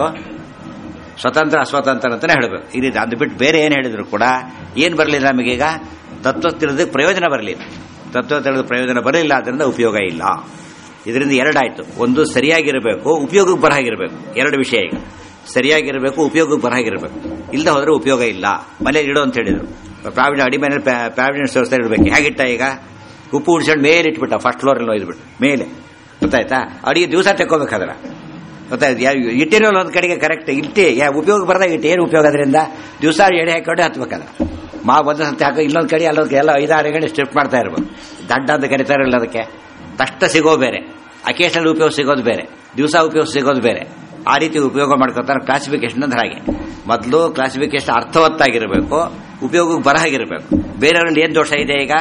ಸ್ವತಂತ್ರ ಅಸ್ವತಂತ್ರ ಅಂತಾನೆ ಹೇಳಬೇಕು ಈ ರೀತಿ ಅದು ಬಿಟ್ಟು ಬೇರೆ ಏನು ಹೇಳಿದ್ರು ಕೂಡ ಏನು ಬರಲಿಲ್ಲ ನಮಗೀಗ ತತ್ವ ತಿಳಿದಕ್ಕೆ ಪ್ರಯೋಜನ ಬರಲಿಲ್ಲ ತತ್ವ ತಿಳಿದ ಪ್ರಯೋಜನ ಬರಲಿಲ್ಲ ಅದರಿಂದ ಉಪಯೋಗ ಇಲ್ಲ ಇದರಿಂದ ಎರಡಾಯ್ತು ಒಂದು ಸರಿಯಾಗಿರಬೇಕು ಉಪಯೋಗಕ್ಕೆ ಬರಹಾಗಿರಬೇಕು ಎರಡು ವಿಷಯ ಈಗ ಸರಿಯಾಗಿರಬೇಕು ಉಪಯೋಗಕ್ಕೆ ಬರಹಾಗಿರಬೇಕು ಇಲ್ಲದೆ ಹೋದ್ರೆ ಉಪಯೋಗ ಇಲ್ಲ ಮನೇಲಿ ಇಡು ಅಂತ ಹೇಳಿದ್ರು ಪ್ರಾವಿಡೆಂಟ್ ಅಡಿ ಮನೇಲಿ ಪ್ರಾವಿಡೆಂಟ್ ವ್ಯವಸ್ಥೆ ಇಡಬೇಕು ಹೇಗಿಟ್ಟ ಈಗ ಉಪ್ಪು ಉಡ್ಸ್ಕೊಂಡು ಮೇಲೆ ಇಟ್ಬಿಟ್ಟ ಫಸ್ಟ್ ಫ್ಲೋರಲ್ಲಿ ಒಯ್ದ್ಬಿಟ್ಟು ಮೇಲೆ ಗೊತ್ತಾಯ್ತಾ ಅಡಿಗೆ ದಿವಸ ತೆಕ್ಕೋಬೇಕಾದ್ರೆ ಗೊತ್ತಾಯ್ತು ಯಾ- ಇಟ್ಟಿರೋಲ್ಲ ಒಂದು ಕಡೆಗೆ ಕರೆಕ್ಟ್ ಇಟ್ಟಿ ಯಾ ಉಪಯೋಗ ಬರ್ದಾಗ ಇಟ್ಟು ಏನು ಉಪಯೋಗ ಅದರಿಂದ ದಿವಸ ಎಡೆ ಹಾಕೊಂಡು ಹತ್ಬೇಕಲ್ಲ ಮಾ ಒಂದು ಸತಿ ಹಾಕೋ ಇನ್ನೊಂದು ಕಡೆ ಅಲ್ಲೊಂದು ಎಲ್ಲ ಐದಾರು ಗಂಟೆ ಸ್ಟಿಫ್ಟ್ ಮಾಡ್ತಾ ಇರ್ಬೋದು ದಡ್ಡ ಅಂತ ಕರಿತಾರಲ್ಲ ಅದಕ್ಕೆ ತಕ್ಷಣ ಸಿಗೋ ಬೇರೆ ಅಕೇಶನಲ್ ಉಪಯೋಗ ಸಿಗೋದು ಬೇರೆ ದಿವಸ ಉಪಯೋಗ ಸಿಗೋದು ಬೇರೆ ಆ ರೀತಿ ಉಪಯೋಗ ಮಾಡ್ಕೊತಾರೆ ಕ್ಲಾಸಿಫಿಕೇಶನ್ ಅಂದ್ರೆ ಹಾಗೆ ಮೊದಲು ಕ್ಲಾಸಿಫಿಕೇಶನ್ ಅರ್ಥವತ್ತಾಗಿರಬೇಕು ಉಪಯೋಗಕ್ಕೆ ಬರಹಾಗಿರಬೇಕು ಬೇರೆಯವರಲ್ಲಿ ಏನು ದೋಷ ಇದೆ ಈಗ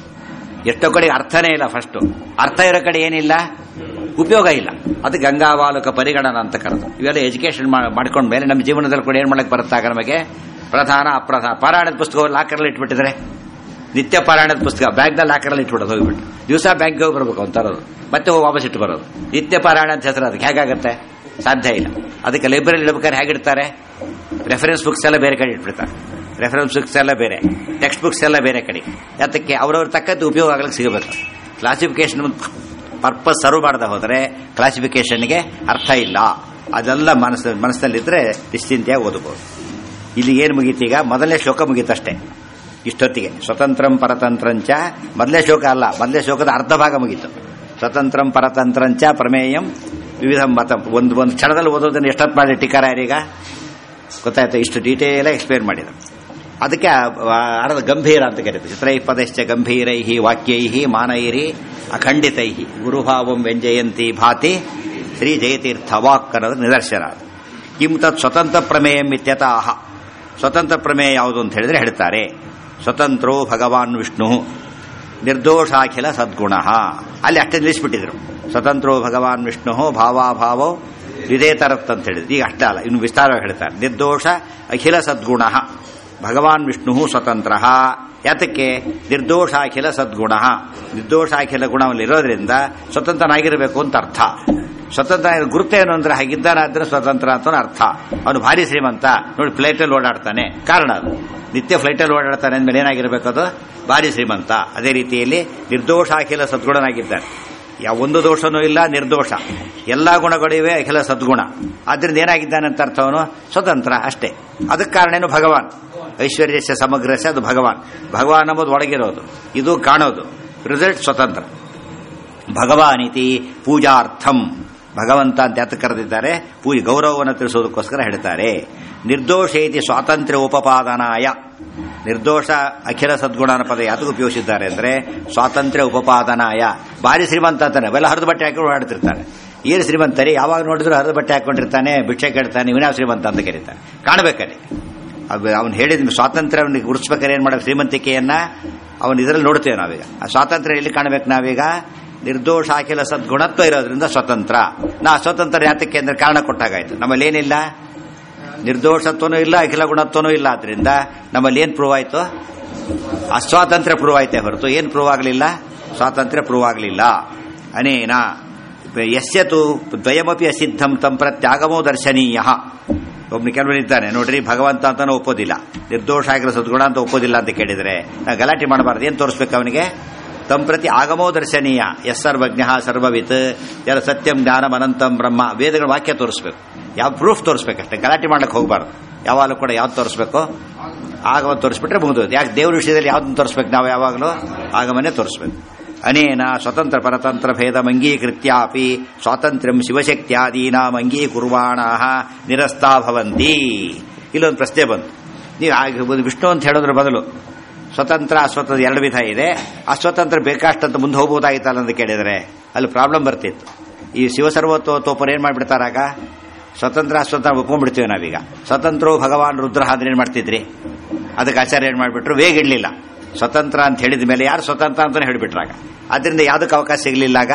ಎಷ್ಟೋ ಕಡೆ ಅರ್ಥನೇ ಇಲ್ಲ ಫಸ್ಟ್ ಅರ್ಥ ಇರೋ ಕಡೆ ಏನಿಲ್ಲ ಉಪಯೋಗ ಇಲ್ಲ ಅದು ಗಂಗಾವಾಲಕ ಪರಿಗಣನ ಅಂತ ಕರೆದು ಇವೆಲ್ಲ ಎಜುಕೇಶನ್ ಮಾಡ್ಕೊಂಡ ಮೇಲೆ ನಮ್ಮ ಜೀವನದಲ್ಲಿ ಕೂಡ ಏನ್ ಮಾಡಕ್ ಬರುತ್ತಾಗ ನಮಗೆ ಪ್ರಧಾನ ಅಪ್ರಧಾನ ಪಾರಾಯಣದ ಪುಸ್ತಕ ಲಾಕರಲ್ಲಿ ಇಟ್ಬಿಟ್ಟಿದ್ರೆ ನಿತ್ಯ ಪಾರಾಯಣದ ಪುಸ್ತಕ ಬ್ಯಾಂಕ್ನಲ್ಲಿ ಲಾಕರಲ್ಲಿ ಇಟ್ಬಿಡೋದು ಹೋಗ್ಬಿಟ್ಟು ದಿವಸ ಬ್ಯಾಂಕ್ಗೆ ಹೋಗಿ ಬರ್ಬೇಕು ಅಂತ ತರೋದು ಮತ್ತೆ ಹೋಗಿ ವಾಪಸ್ ಇಟ್ಟು ಬರೋದು ನಿತ್ಯ ಪಾರಾಯಣ ಅಂತ ಹೆಸರು ಅದಕ್ಕೆ ಹೇಗಾಗತ್ತೆ ಸಾಧ್ಯ ಇಲ್ಲ ಅದಕ್ಕೆ ಲೈಬ್ರರಿ ಇಡ್ಬೇಕಾದ್ರೆ ಹೇಗಿಡ್ತಾರೆ ರೆಫರೆನ್ಸ್ ಬುಕ್ಸ್ ಎಲ್ಲ ಬೇರೆ ಕಡೆ ಇಟ್ಬಿಡ್ತಾರೆ ರೆಫರೆನ್ಸ್ ಬುಕ್ಸ್ ಎಲ್ಲ ಬೇರೆ ಟೆಕ್ಸ್ಟ್ ಬುಕ್ಸ್ ಎಲ್ಲ ಬೇರೆ ಕಡೆ ಅದಕ್ಕೆ ಅವ್ರವ್ರ ತಕ್ಕಂತೆ ಉಪಯೋಗ ಆಗ್ಲಿಕ್ಕೆ ಸಿಗಬೇಕು ಕ್ಲಾಸಿಫಿಕೇಶನ್ ಪರ್ಪಸ್ ಸರ್ವ್ ಮಾಡದೆ ಹೋದರೆ ಕ್ಲಾಸಿಫಿಕೇಶನ್ಗೆ ಅರ್ಥ ಇಲ್ಲ ಅದೆಲ್ಲ ಮನಸ್ಸು ಮನಸ್ಸಿನಲ್ಲಿದ್ದರೆ ನಿಶ್ಚಿಂತೆಯಾಗಿ ಓದಬಹುದು ಇಲ್ಲಿ ಏನು ಮುಗೀತೀಗ ಮೊದಲನೇ ಶ್ಲೋಕ ಮುಗೀತಷ್ಟೇ ಇಷ್ಟೊತ್ತಿಗೆ ಸ್ವತಂತ್ರಂ ಪರತಂತ್ರಂಚ ಮೊದಲೇ ಶ್ಲೋಕ ಅಲ್ಲ ಮೊದಲೇ ಶ್ಲೋಕದ ಅರ್ಧ ಭಾಗ ಮುಗೀತು ಸ್ವತಂತ್ರಂ ಪರತಂತ್ರಂಚ ಪ್ರಮೇಯಂ ವಿವಿಧ ಮತ ಒಂದು ಒಂದು ಕ್ಷಣದಲ್ಲಿ ಓದೋದನ್ನು ಎಷ್ಟೊತ್ತು ಮಾಡಿ ಟೀಕಾರಾರೀಗ ಗೊತ್ತಾಯ್ತು ಇಷ್ಟು ಡೀಟೇಲ್ ಎಕ್ಸ್ಪ್ಲೇನ್ ಮಾಡಿದ್ರು ಅದಕ್ಕೆ ಅರ್ಧ ಗಂಭೀರ ಅಂತ ಕರೀತಾರೆ ಚಿತ್ರೈ ಪದಶ್ಚ ಗಂಭೀರೈ ವಾಕ್ಯೈ ಮಾನೈರಿ ಅಖಂಡಿತೈ ಗುರುಭಾವಂ ವ್ಯಂಜಯಂತಿ ಭಾತಿ ಶ್ರೀ ಜಯತೀರ್ಥ ವಾಕ್ ಅನ್ನೋದು ನಿದರ್ಶನ ಕಿಂ ತತ್ ಸ್ವತಂತ್ರ ಪ್ರಮೇಯಂ ಇತ್ಯತಃ ಸ್ವತಂತ್ರ ಪ್ರಮೇಯ ಯಾವುದು ಅಂತ ಹೇಳಿದ್ರೆ ಹೇಳ್ತಾರೆ ಸ್ವತಂತ್ರೋ ಭಗವಾನ್ ವಿಷ್ಣು ನಿರ್ದೋಷಾಖಿಲ ಸದ್ಗುಣ ಅಲ್ಲಿ ಅಷ್ಟೇ ನಿಲ್ಲಿಸ್ಬಿಟ್ಟಿದ್ರು ಸ್ವತಂತ್ರೋ ಭಗವಾನ್ ವಿಷ್ಣು ಭಾವಾಭಾವೋ ವಿಧೇತರತ್ ಅಂತ ಹೇಳಿದ್ರು ಈಗ ಅಷ್ಟೇ ಅಲ್ಲ ಇನ್ನು ವಿಸ್ತಾರವಾಗಿ ಹೇಳ್ತಾರೆ ನಿರ್ದೋಷ ಅಖಿಲ ಸದ್ಗುಣ ಭಗವಾನ್ ವಿಷ್ಣು ಸ್ವತಂತ್ರ ಯಾತಕ್ಕೆ ನಿರ್ದೋಷಾಖಿಲ ಸದ್ಗುಣ ನಿರ್ದೋಷಾಖಿಲ ಗುಣವಲ್ಲಿರೋದ್ರಿಂದ ಸ್ವತಂತ್ರನಾಗಿರಬೇಕು ಅಂತ ಅರ್ಥ ಸ್ವತಂತ್ರ ಗುರುತು ಏನು ಅಂದ್ರೆ ಹಾಗಿದ್ದಾನಾದ್ರೆ ಸ್ವತಂತ್ರ ಅಂತ ಅರ್ಥ ಅವನು ಭಾರಿ ಶ್ರೀಮಂತ ನೋಡಿ ಫ್ಲೈಟಲ್ಲಿ ಓಡಾಡ್ತಾನೆ ಕಾರಣ ಅದು ನಿತ್ಯ ಫ್ಲೈಟಲ್ಲಿ ಓಡಾಡ್ತಾನೆ ಅಂದ್ಮೇಲೆ ಏನಾಗಿರಬೇಕು ಅದು ಭಾರಿ ಶ್ರೀಮಂತ ಅದೇ ರೀತಿಯಲ್ಲಿ ನಿರ್ದೋಷಾಖಿಲ ಸದ್ಗುಣನಾಗಿದ್ದಾನೆ ಯಾವ ಒಂದು ದೋಷನೂ ಇಲ್ಲ ನಿರ್ದೋಷ ಎಲ್ಲಾ ಗುಣಗಳಿವೆ ಅಖಿಲ ಸದ್ಗುಣ ಆದ್ರಿಂದ ಏನಾಗಿದ್ದಾನೆ ಅಂತ ಅರ್ಥವನು ಸ್ವತಂತ್ರ ಅಷ್ಟೇ ಅದಕ್ಕೆ ಕಾರಣ ಏನು ಭಗವಾನ್ ಐಶ್ವರ್ಯಸ್ಯ ಸಮಗ್ರಸ್ಯ ಅದು ಭಗವಾನ್ ಭಗವಾನ್ ಎಂಬುದು ಒಳಗಿರೋದು ಇದು ಕಾಣೋದು ರಿಸಲ್ಟ್ ಸ್ವತಂತ್ರ ಭಗವಾನಿತಿ ಪೂಜಾರ್ಥಂ ಭಗವಂತ ಅಂತ ಯಾತ ಕರೆದಿದ್ದಾರೆ ಪೂಜೆ ಗೌರವವನ್ನು ತಿಳಿಸೋದಕ್ಕೋಸ್ಕರ ಹೇಳ್ತಾರೆ ನಿರ್ದೋಷ ಇತಿ ಸ್ವಾತಂತ್ರ್ಯ ಉಪಪಾದನಾಯ ನಿರ್ದೋಷ ಅಖಿಲ ಸದ್ಗುಣನ ಪದ ಯಾತಕ್ಕೆ ಉಪಯೋಗಿಸಿದ್ದಾರೆ ಅಂದ್ರೆ ಸ್ವಾತಂತ್ರ್ಯ ಉಪಪಾದನಾಯ ಭಾರಿ ಶ್ರೀಮಂತ ಅಂತಾನೆ ಅವೆಲ್ಲ ಹರಿದು ಬಟ್ಟೆ ಹಾಕೊಂಡು ಓಡಾಡ್ತಿರ್ತಾರೆ ಏನು ಶ್ರೀಮಂತರಿ ಯಾವಾಗ ನೋಡಿದ್ರು ಹರಿದು ಬಟ್ಟೆ ಹಾಕೊಂಡಿರ್ತಾನೆ ಭಿಕ್ಷೆ ಕೇಳ್ತಾನೆ ಇವನ ಶ್ರೀಮಂತ ಅಂತ ಕರೀತಾರೆ ಕಾಣಬೇಕಾರೆ ಅವನು ಹೇಳಿದ ಸ್ವಾತಂತ್ರ್ಯ ಅವನಿಗೆ ಗುರುತಿಸ್ಬೇಕಾದ್ರೆ ಏನ್ ಮಾಡಬೇಕು ಶ್ರೀಮಂತಿಕೆಯನ್ನ ಅವನು ಇದರಲ್ಲಿ ನೋಡ್ತೇವೆ ನಾವೀಗ ಆ ಸ್ವಾತಂತ್ರ್ಯ ಎಲ್ಲಿ ಕಾಣಬೇಕು ನಾವೀಗ ನಿರ್ದೋಷ ಅಖಿಲ ಸದ್ಗುಣತ್ವ ಇರೋದ್ರಿಂದ ಸ್ವತಂತ್ರ ನಾ ಸ್ವತಂತ್ರ ಯಾತಕ್ಕೆ ಅಂದ್ರೆ ಕಾರಣ ಕೊಟ್ಟಾಗಾಯ್ತು ನಮ್ಮಲ್ಲಿ ಏನಿಲ್ಲ ನಿರ್ದೋಷತ್ವನೂ ಇಲ್ಲ ಅಖಿಲ ಗುಣತ್ವನೂ ಇಲ್ಲ ಆದ್ರಿಂದ ನಮ್ಮಲ್ಲಿ ಏನ್ ಪ್ರೂವ್ ಆಯ್ತು ಅಸ್ವಾತಂತ್ರ್ಯ ಪ್ರೂವ್ ಆಯ್ತೆ ಹೊರತು ಏನ್ ಪ್ರೂವ್ ಆಗಲಿಲ್ಲ ಸ್ವಾತಂತ್ರ್ಯ ಪ್ರೂವ್ ಆಗಲಿಲ್ಲ ಅನೇನ ಯಸ್ಯತು ದ್ವಯಮಪಿ ಅಸಿದ್ಧಂ ತಂ ಪ್ರತ್ಯಾಗಮೋ ದರ್ಶನೀಯ ಒಬ್ನು ಕೆಲವರಿದ್ದಾನೆ ನೋಡ್ರಿ ಭಗವಂತ ಅಂತಾನು ಒಪ್ಪೋದಿಲ್ಲ ನಿರ್ದೋಷ ಆಗಿರೋ ಸದ್ಗುಣ ಅಂತ ಒಪ್ಪೋದಿಲ್ಲ ಅಂತ ಕೇಳಿದ್ರೆ ನಾ ಗಲಾಟೆ ಮಾಡಬಾರ್ದು ಏನ್ ತೋರಿಸ್ಬೇಕು ಅವನಿಗೆ ತಂ ಪ್ರತಿ ಆಗಮೋ ದರ್ಶನೀಯ ಎಸ್ ಸರ್ವಜ್ಞ ಸರ್ವವಿತ್ ಎಲ್ಲ ಸತ್ಯಂ ಜ್ಞಾನಂ ಅನಂತಂ ಬ್ರಹ್ಮ ವೇದಗಳ ವಾಕ್ಯ ತೋರಿಸ್ಬೇಕು ಯಾವ ಪ್ರೂಫ್ ತೋರಿಸ್ಬೇಕಷ್ಟೇ ಗಲಾಟೆ ಮಾಡ್ಲಿಕ್ಕೆ ಹೋಗಬಾರ್ದು ಯಾವಾಗಲೂ ಕೂಡ ಯಾವ್ದು ತೋರಿಸ್ಬೇಕು ಆಗಮ ತೋರಿಸ್ಬಿಟ್ರೆ ಮುಗಿದು ಯಾಕೆ ದೇವ್ರ ವಿಷಯದಲ್ಲಿ ಯಾವ್ದನ್ನ ತೋರಿಸ್ಬೇಕು ನಾವು ಯಾವಾಗಲೂ ಆಗಮನೇ ತೋರಿಸ್ಬೇಕು ಅನೇನ ಸ್ವತಂತ್ರ ಪರತಂತ್ರ ಭೇದ ಅಂಗೀಕೃತ್ಯಾಪಿ ಸ್ವಾತಂತ್ರ್ಯಂ ಶಿವಶಕ್ತಿಯಾದೀನಾಂ ಅಂಗೀಕುರ್ವಾಣ ನಿರಸ್ತಾ ಭವಂತಿ ಇಲ್ಲೊಂದು ಪ್ರಶ್ನೆ ಬಂತು ನೀವು ಆಗ ವಿಷ್ಣು ಅಂತ ಹೇಳೋದ್ರ ಬದಲು ಸ್ವತಂತ್ರ ಅಸ್ವತಂತ್ರ ಎರಡು ವಿಧ ಇದೆ ಅಸ್ವತಂತ್ರ ಬೇಕಷ್ಟಂತ ಮುಂದೆ ಹೋಗಬಹುದಾಗಿತ್ತಲ್ಲ ಅಂತ ಕೇಳಿದರೆ ಅಲ್ಲಿ ಪ್ರಾಬ್ಲಮ್ ಬರ್ತಿತ್ತು ಈ ಶಿವಸರ್ವತ್ವತೋಪರು ಏನ್ ಮಾಡ್ಬಿಡ್ತಾರಾಗ ಸ್ವತಂತ್ರ ಅಸ್ವತಂತ್ರ ಒಪ್ಕೊಂಡ್ಬಿಡ್ತೀವಿ ನಾವೀಗ ಸ್ವತಂತ್ರೋ ಭಗವಾನ್ ರುದ್ರ ಅಂದ್ರೆ ಏನ್ ಮಾಡ್ತಿದ್ರಿ ಅದಕ್ಕೆ ಆಚಾರ್ಯ ಏನ್ ಮಾಡ್ಬಿಟ್ರು ವೇಗ ಇಡ್ಲಿಲ್ಲ ಸ್ವತಂತ್ರ ಅಂತ ಹೇಳಿದ ಮೇಲೆ ಯಾರು ಸ್ವತಂತ್ರ ಅಂತ ಹೇಳಿಬಿಟ್ರಾಗ ಅದರಿಂದ ಯಾವುದಕ್ಕೆ ಅವಕಾಶ ಸಿಗಲಿಲ್ಲಾಗ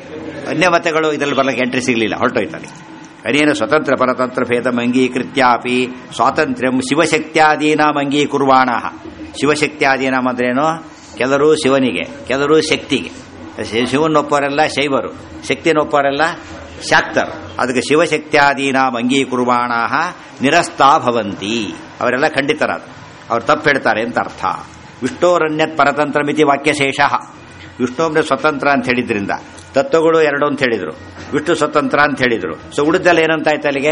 ಅನ್ಯ ಮತಗಳು ಇದರಲ್ಲಿ ಬರ್ಲಿಕ್ಕೆ ಎಂಟ್ರಿ ಸಿಗಲಿಲ್ಲ ಹೊರಟೋಯ್ತಲ್ಲಿ ಅನೇನ ಸ್ವತಂತ್ರ ಪರತಂತ್ರ ಭೇದಂ ಅಂಗೀಕೃತ್ಯಾಪಿ ಸ್ವಾತಂತ್ರ್ಯಂ ಶಿವಶಕ್ತ್ಯಾದೀನಾಂ ಅಂಗೀಕುರ್ವಾಣ ಶಿವಶಕ್ತ್ಯಾದೀನಾಂ ಅಂದ್ರೇನು ಕೆಲವರು ಶಿವನಿಗೆ ಕೆಲವರು ಶಕ್ತಿಗೆ ಶಿವನೊಪ್ಪರೆಲ್ಲ ಶೈವರು ಶಕ್ತಿನೊಪ್ಪರೆಲ್ಲ ಶಾಕ್ತರು ಅದಕ್ಕೆ ಶಿವಶಕ್ತ್ಯಾದೀನಾಂ ಅಂಗೀಕುರ್ವಾಣ ನಿರಸ್ತಾ ಭವಂತಿ ಅವರೆಲ್ಲ ಖಂಡಿತರಾದ ಅವ್ರು ತಪ್ಪು ಹೇಳ್ತಾರೆ ಅಂತ ಅರ್ಥ ವಿಷ್ಣೋರಣ್ಯತ್ ಪರತಂತ್ರ ಮಿತಿ ವಾಕ್ಯಶೇಷ ವಿಷ್ಣುವನ್ನೇ ಸ್ವತಂತ್ರ ಅಂತ ಹೇಳಿದ್ರಿಂದ ತತ್ವಗಳು ಎರಡು ಅಂತ ಹೇಳಿದ್ರು ವಿಷ್ಣು ಸ್ವತಂತ್ರ ಅಂತ ಹೇಳಿದ್ರು ಸೊ ಉಳಿದೆಲ್ಲ ಏನಂತಾಯ್ತು ಅಲ್ಲಿಗೆ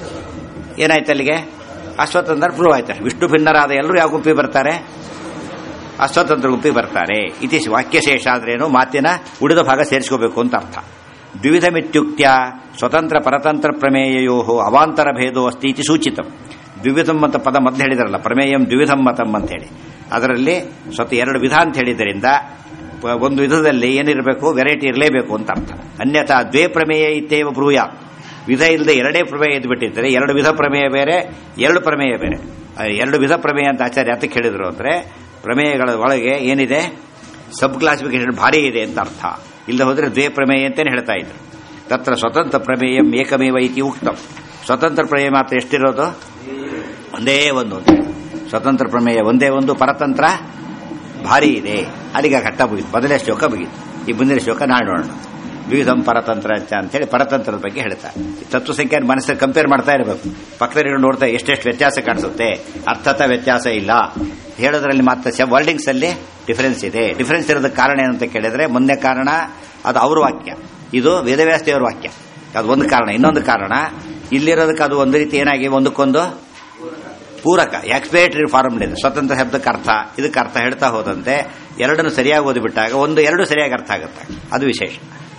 ಏನಾಯ್ತು ಅಲ್ಲಿಗೆ ಅಸ್ವತಂತ್ರ ಪ್ರೂವ್ ಆಯ್ತು ವಿಷ್ಣು ಭಿನ್ನರಾದ ಎಲ್ಲರೂ ಯಾವ ಗುಂಪಿಗೆ ಬರ್ತಾರೆ ಅಸ್ವತಂತ್ರ ಗುಂಪಿಗೆ ಬರ್ತಾರೆ ಇತಿ ವಾಕ್ಯಶೇಷ ಆದ್ರೇನು ಮಾತಿನ ಉಳಿದ ಭಾಗ ಸೇರಿಸ್ಕೋಬೇಕು ಅಂತ ಅರ್ಥ ದ್ವಿವಿಧಮಿತ್ಯುಕ್ತ್ಯ ಸ್ವತಂತ್ರ ಪರತಂತ್ರ ಪ್ರಮೇಯೋ ಅವಾಂತರ ಭೇದೋ ಅಸ್ತಿ ಇತಿ ಸೂಚಿತಂ ದ್ವಿವಿಧಂ ಅಂತ ಪದ ಮೊದಲು ಹೇಳಿದಾರಲ್ಲ ಪ್ರಮೇಯಂ ದ್ವಿವಿಧಂ ಮತಂ ಅಂತ ಹೇಳಿ ಅದರಲ್ಲಿ ಸ್ವತಃ ಎರಡು ವಿಧ ಅಂತ ಹೇಳಿದ್ದರಿಂದ ಒಂದು ವಿಧದಲ್ಲಿ ಏನಿರಬೇಕು ವೆರೈಟಿ ಇರಲೇಬೇಕು ಅಂತ ಅರ್ಥ ಅನ್ಯಥಾ ದ್ವೇ ಪ್ರಮೇಯ ಇತ್ತೇವ ಬ್ರೂಯ ವಿಧ ಇಲ್ಲದೆ ಎರಡೇ ಪ್ರಮೇಯ ಇದ್ಬಿಟ್ಟಿದ್ದಾರೆ ಎರಡು ವಿಧ ಪ್ರಮೇಯ ಬೇರೆ ಎರಡು ಪ್ರಮೇಯ ಬೇರೆ ಎರಡು ವಿಧ ಪ್ರಮೇಯ ಅಂತ ಆಚಾರ್ಯ ಯಾತಕ್ಕೆ ಹೇಳಿದ್ರು ಅಂದ್ರೆ ಪ್ರಮೇಯಗಳ ಒಳಗೆ ಏನಿದೆ ಸಬ್ ಕ್ಲಾಸಿಫಿಕೇಶನ್ ಭಾರಿ ಇದೆ ಅಂತ ಅರ್ಥ ಇಲ್ಲದೆ ಹೋದ್ರೆ ದ್ವೇ ಪ್ರಮೇಯ ಅಂತಾನೆ ಹೇಳ್ತಾ ಇದ್ರು ತತ್ರ ಸ್ವತಂತ್ರ ಪ್ರಮೇಯಂ ಏಕಮೇವ ಇತಿ ಉಕ್ತಂ ಸ್ವತಂತ್ರ ಪ್ರಮೇಯ ಮಾತ್ರ ಎಷ್ಟಿರೋದು ಒಂದೇ ಒಂದು ಸ್ವತಂತ್ರ ಪ್ರಮೇಯ ಒಂದೇ ಒಂದು ಪರತಂತ್ರ ಭಾರಿ ಇದೆ ಅಲ್ಲಿಗೆ ಘಟ್ಟ ಮುಗಿತು ಮೊದಲೇ ಶ್ಲೋಕ ಮುಗಿತು ಈ ಮುಂದಿನ ಶ್ಲೋಕ ನಾಳೆ ನೋಡೋಣ ದ್ವಿಧಂ ಪರತಂತ್ರ ಅಂತ ಹೇಳಿ ಪರತಂತ್ರದ ಬಗ್ಗೆ ಹೇಳ್ತಾರೆ ತತ್ವ ಸಂಖ್ಯೆ ಮನಸ್ಸಲ್ಲಿ ಕಂಪೇರ್ ಮಾಡ್ತಾ ಇರಬೇಕು ಪಕ್ಕದಲ್ಲಿ ನೋಡ್ತಾ ಎಷ್ಟೆಷ್ಟು ವ್ಯತ್ಯಾಸ ಕಾಣಿಸುತ್ತೆ ಅರ್ಥತ ವ್ಯತ್ಯಾಸ ಇಲ್ಲ ಹೇಳೋದ್ರಲ್ಲಿ ಮಾತ್ರ ವರ್ಡಿಂಗ್ಸ್ ಅಲ್ಲಿ ಡಿಫರೆನ್ಸ್ ಇದೆ ಡಿಫರೆನ್ಸ್ ಇರೋದಕ್ಕೆ ಕಾರಣ ಏನಂತ ಕೇಳಿದ್ರೆ ಮುಂದೆ ಕಾರಣ ಅದು ಅವ್ರ ವಾಕ್ಯ ಇದು ವೇದವ್ಯಾಸದೇವರ ವಾಕ್ಯ ಅದು ಒಂದು ಕಾರಣ ಇನ್ನೊಂದು ಕಾರಣ ಇಲ್ಲಿರೋದಕ್ಕೆ ಅದು ಒಂದು ರೀತಿ ಏನಾಗಿ ಒಂದಕ್ಕೊಂದು ಪೂರಕ ಎಕ್ಸ್ಪೇಟರಿ ಫಾರ್ಮ್ ಇದೆ ಸ್ವತಂತ್ರ ಶಬ್ದಕ್ಕೆ ಅರ್ಥ ಇದಕ್ಕೆ ಅರ್ಥ ಹೇಳ್ತಾ ಹೋದಂತೆ ಎರಡನ್ನು ಸರಿಯಾಗಿ ಓದಿಬಿಟ್ಟಾಗ ಒಂದು ಎರಡು ಸರಿಯಾಗಿ ಅರ್ಥ ಆಗುತ್ತೆ ಅದು ವಿಶೇಷ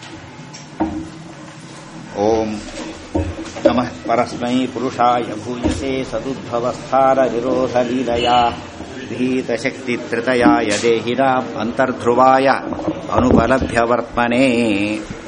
ಓಂ ನಮಃ ಪರಸ್ಮೈ ಪುರುಷಾಯ ಭೂಯಸೆ ಸದುದ್ಭವಸ್ಥಾನ ನಿರೋಧ ಲೀಲಯಾ ಭೀತಶಕ್ತಿ ತ್ರಿತಯಾಯ ದೇಹಿನಾಂ ಅಂತರ್ಧ್ರುವಾಯ ಅನುಪಲಭ್ಯ ವರ್ತ್ಮನೆ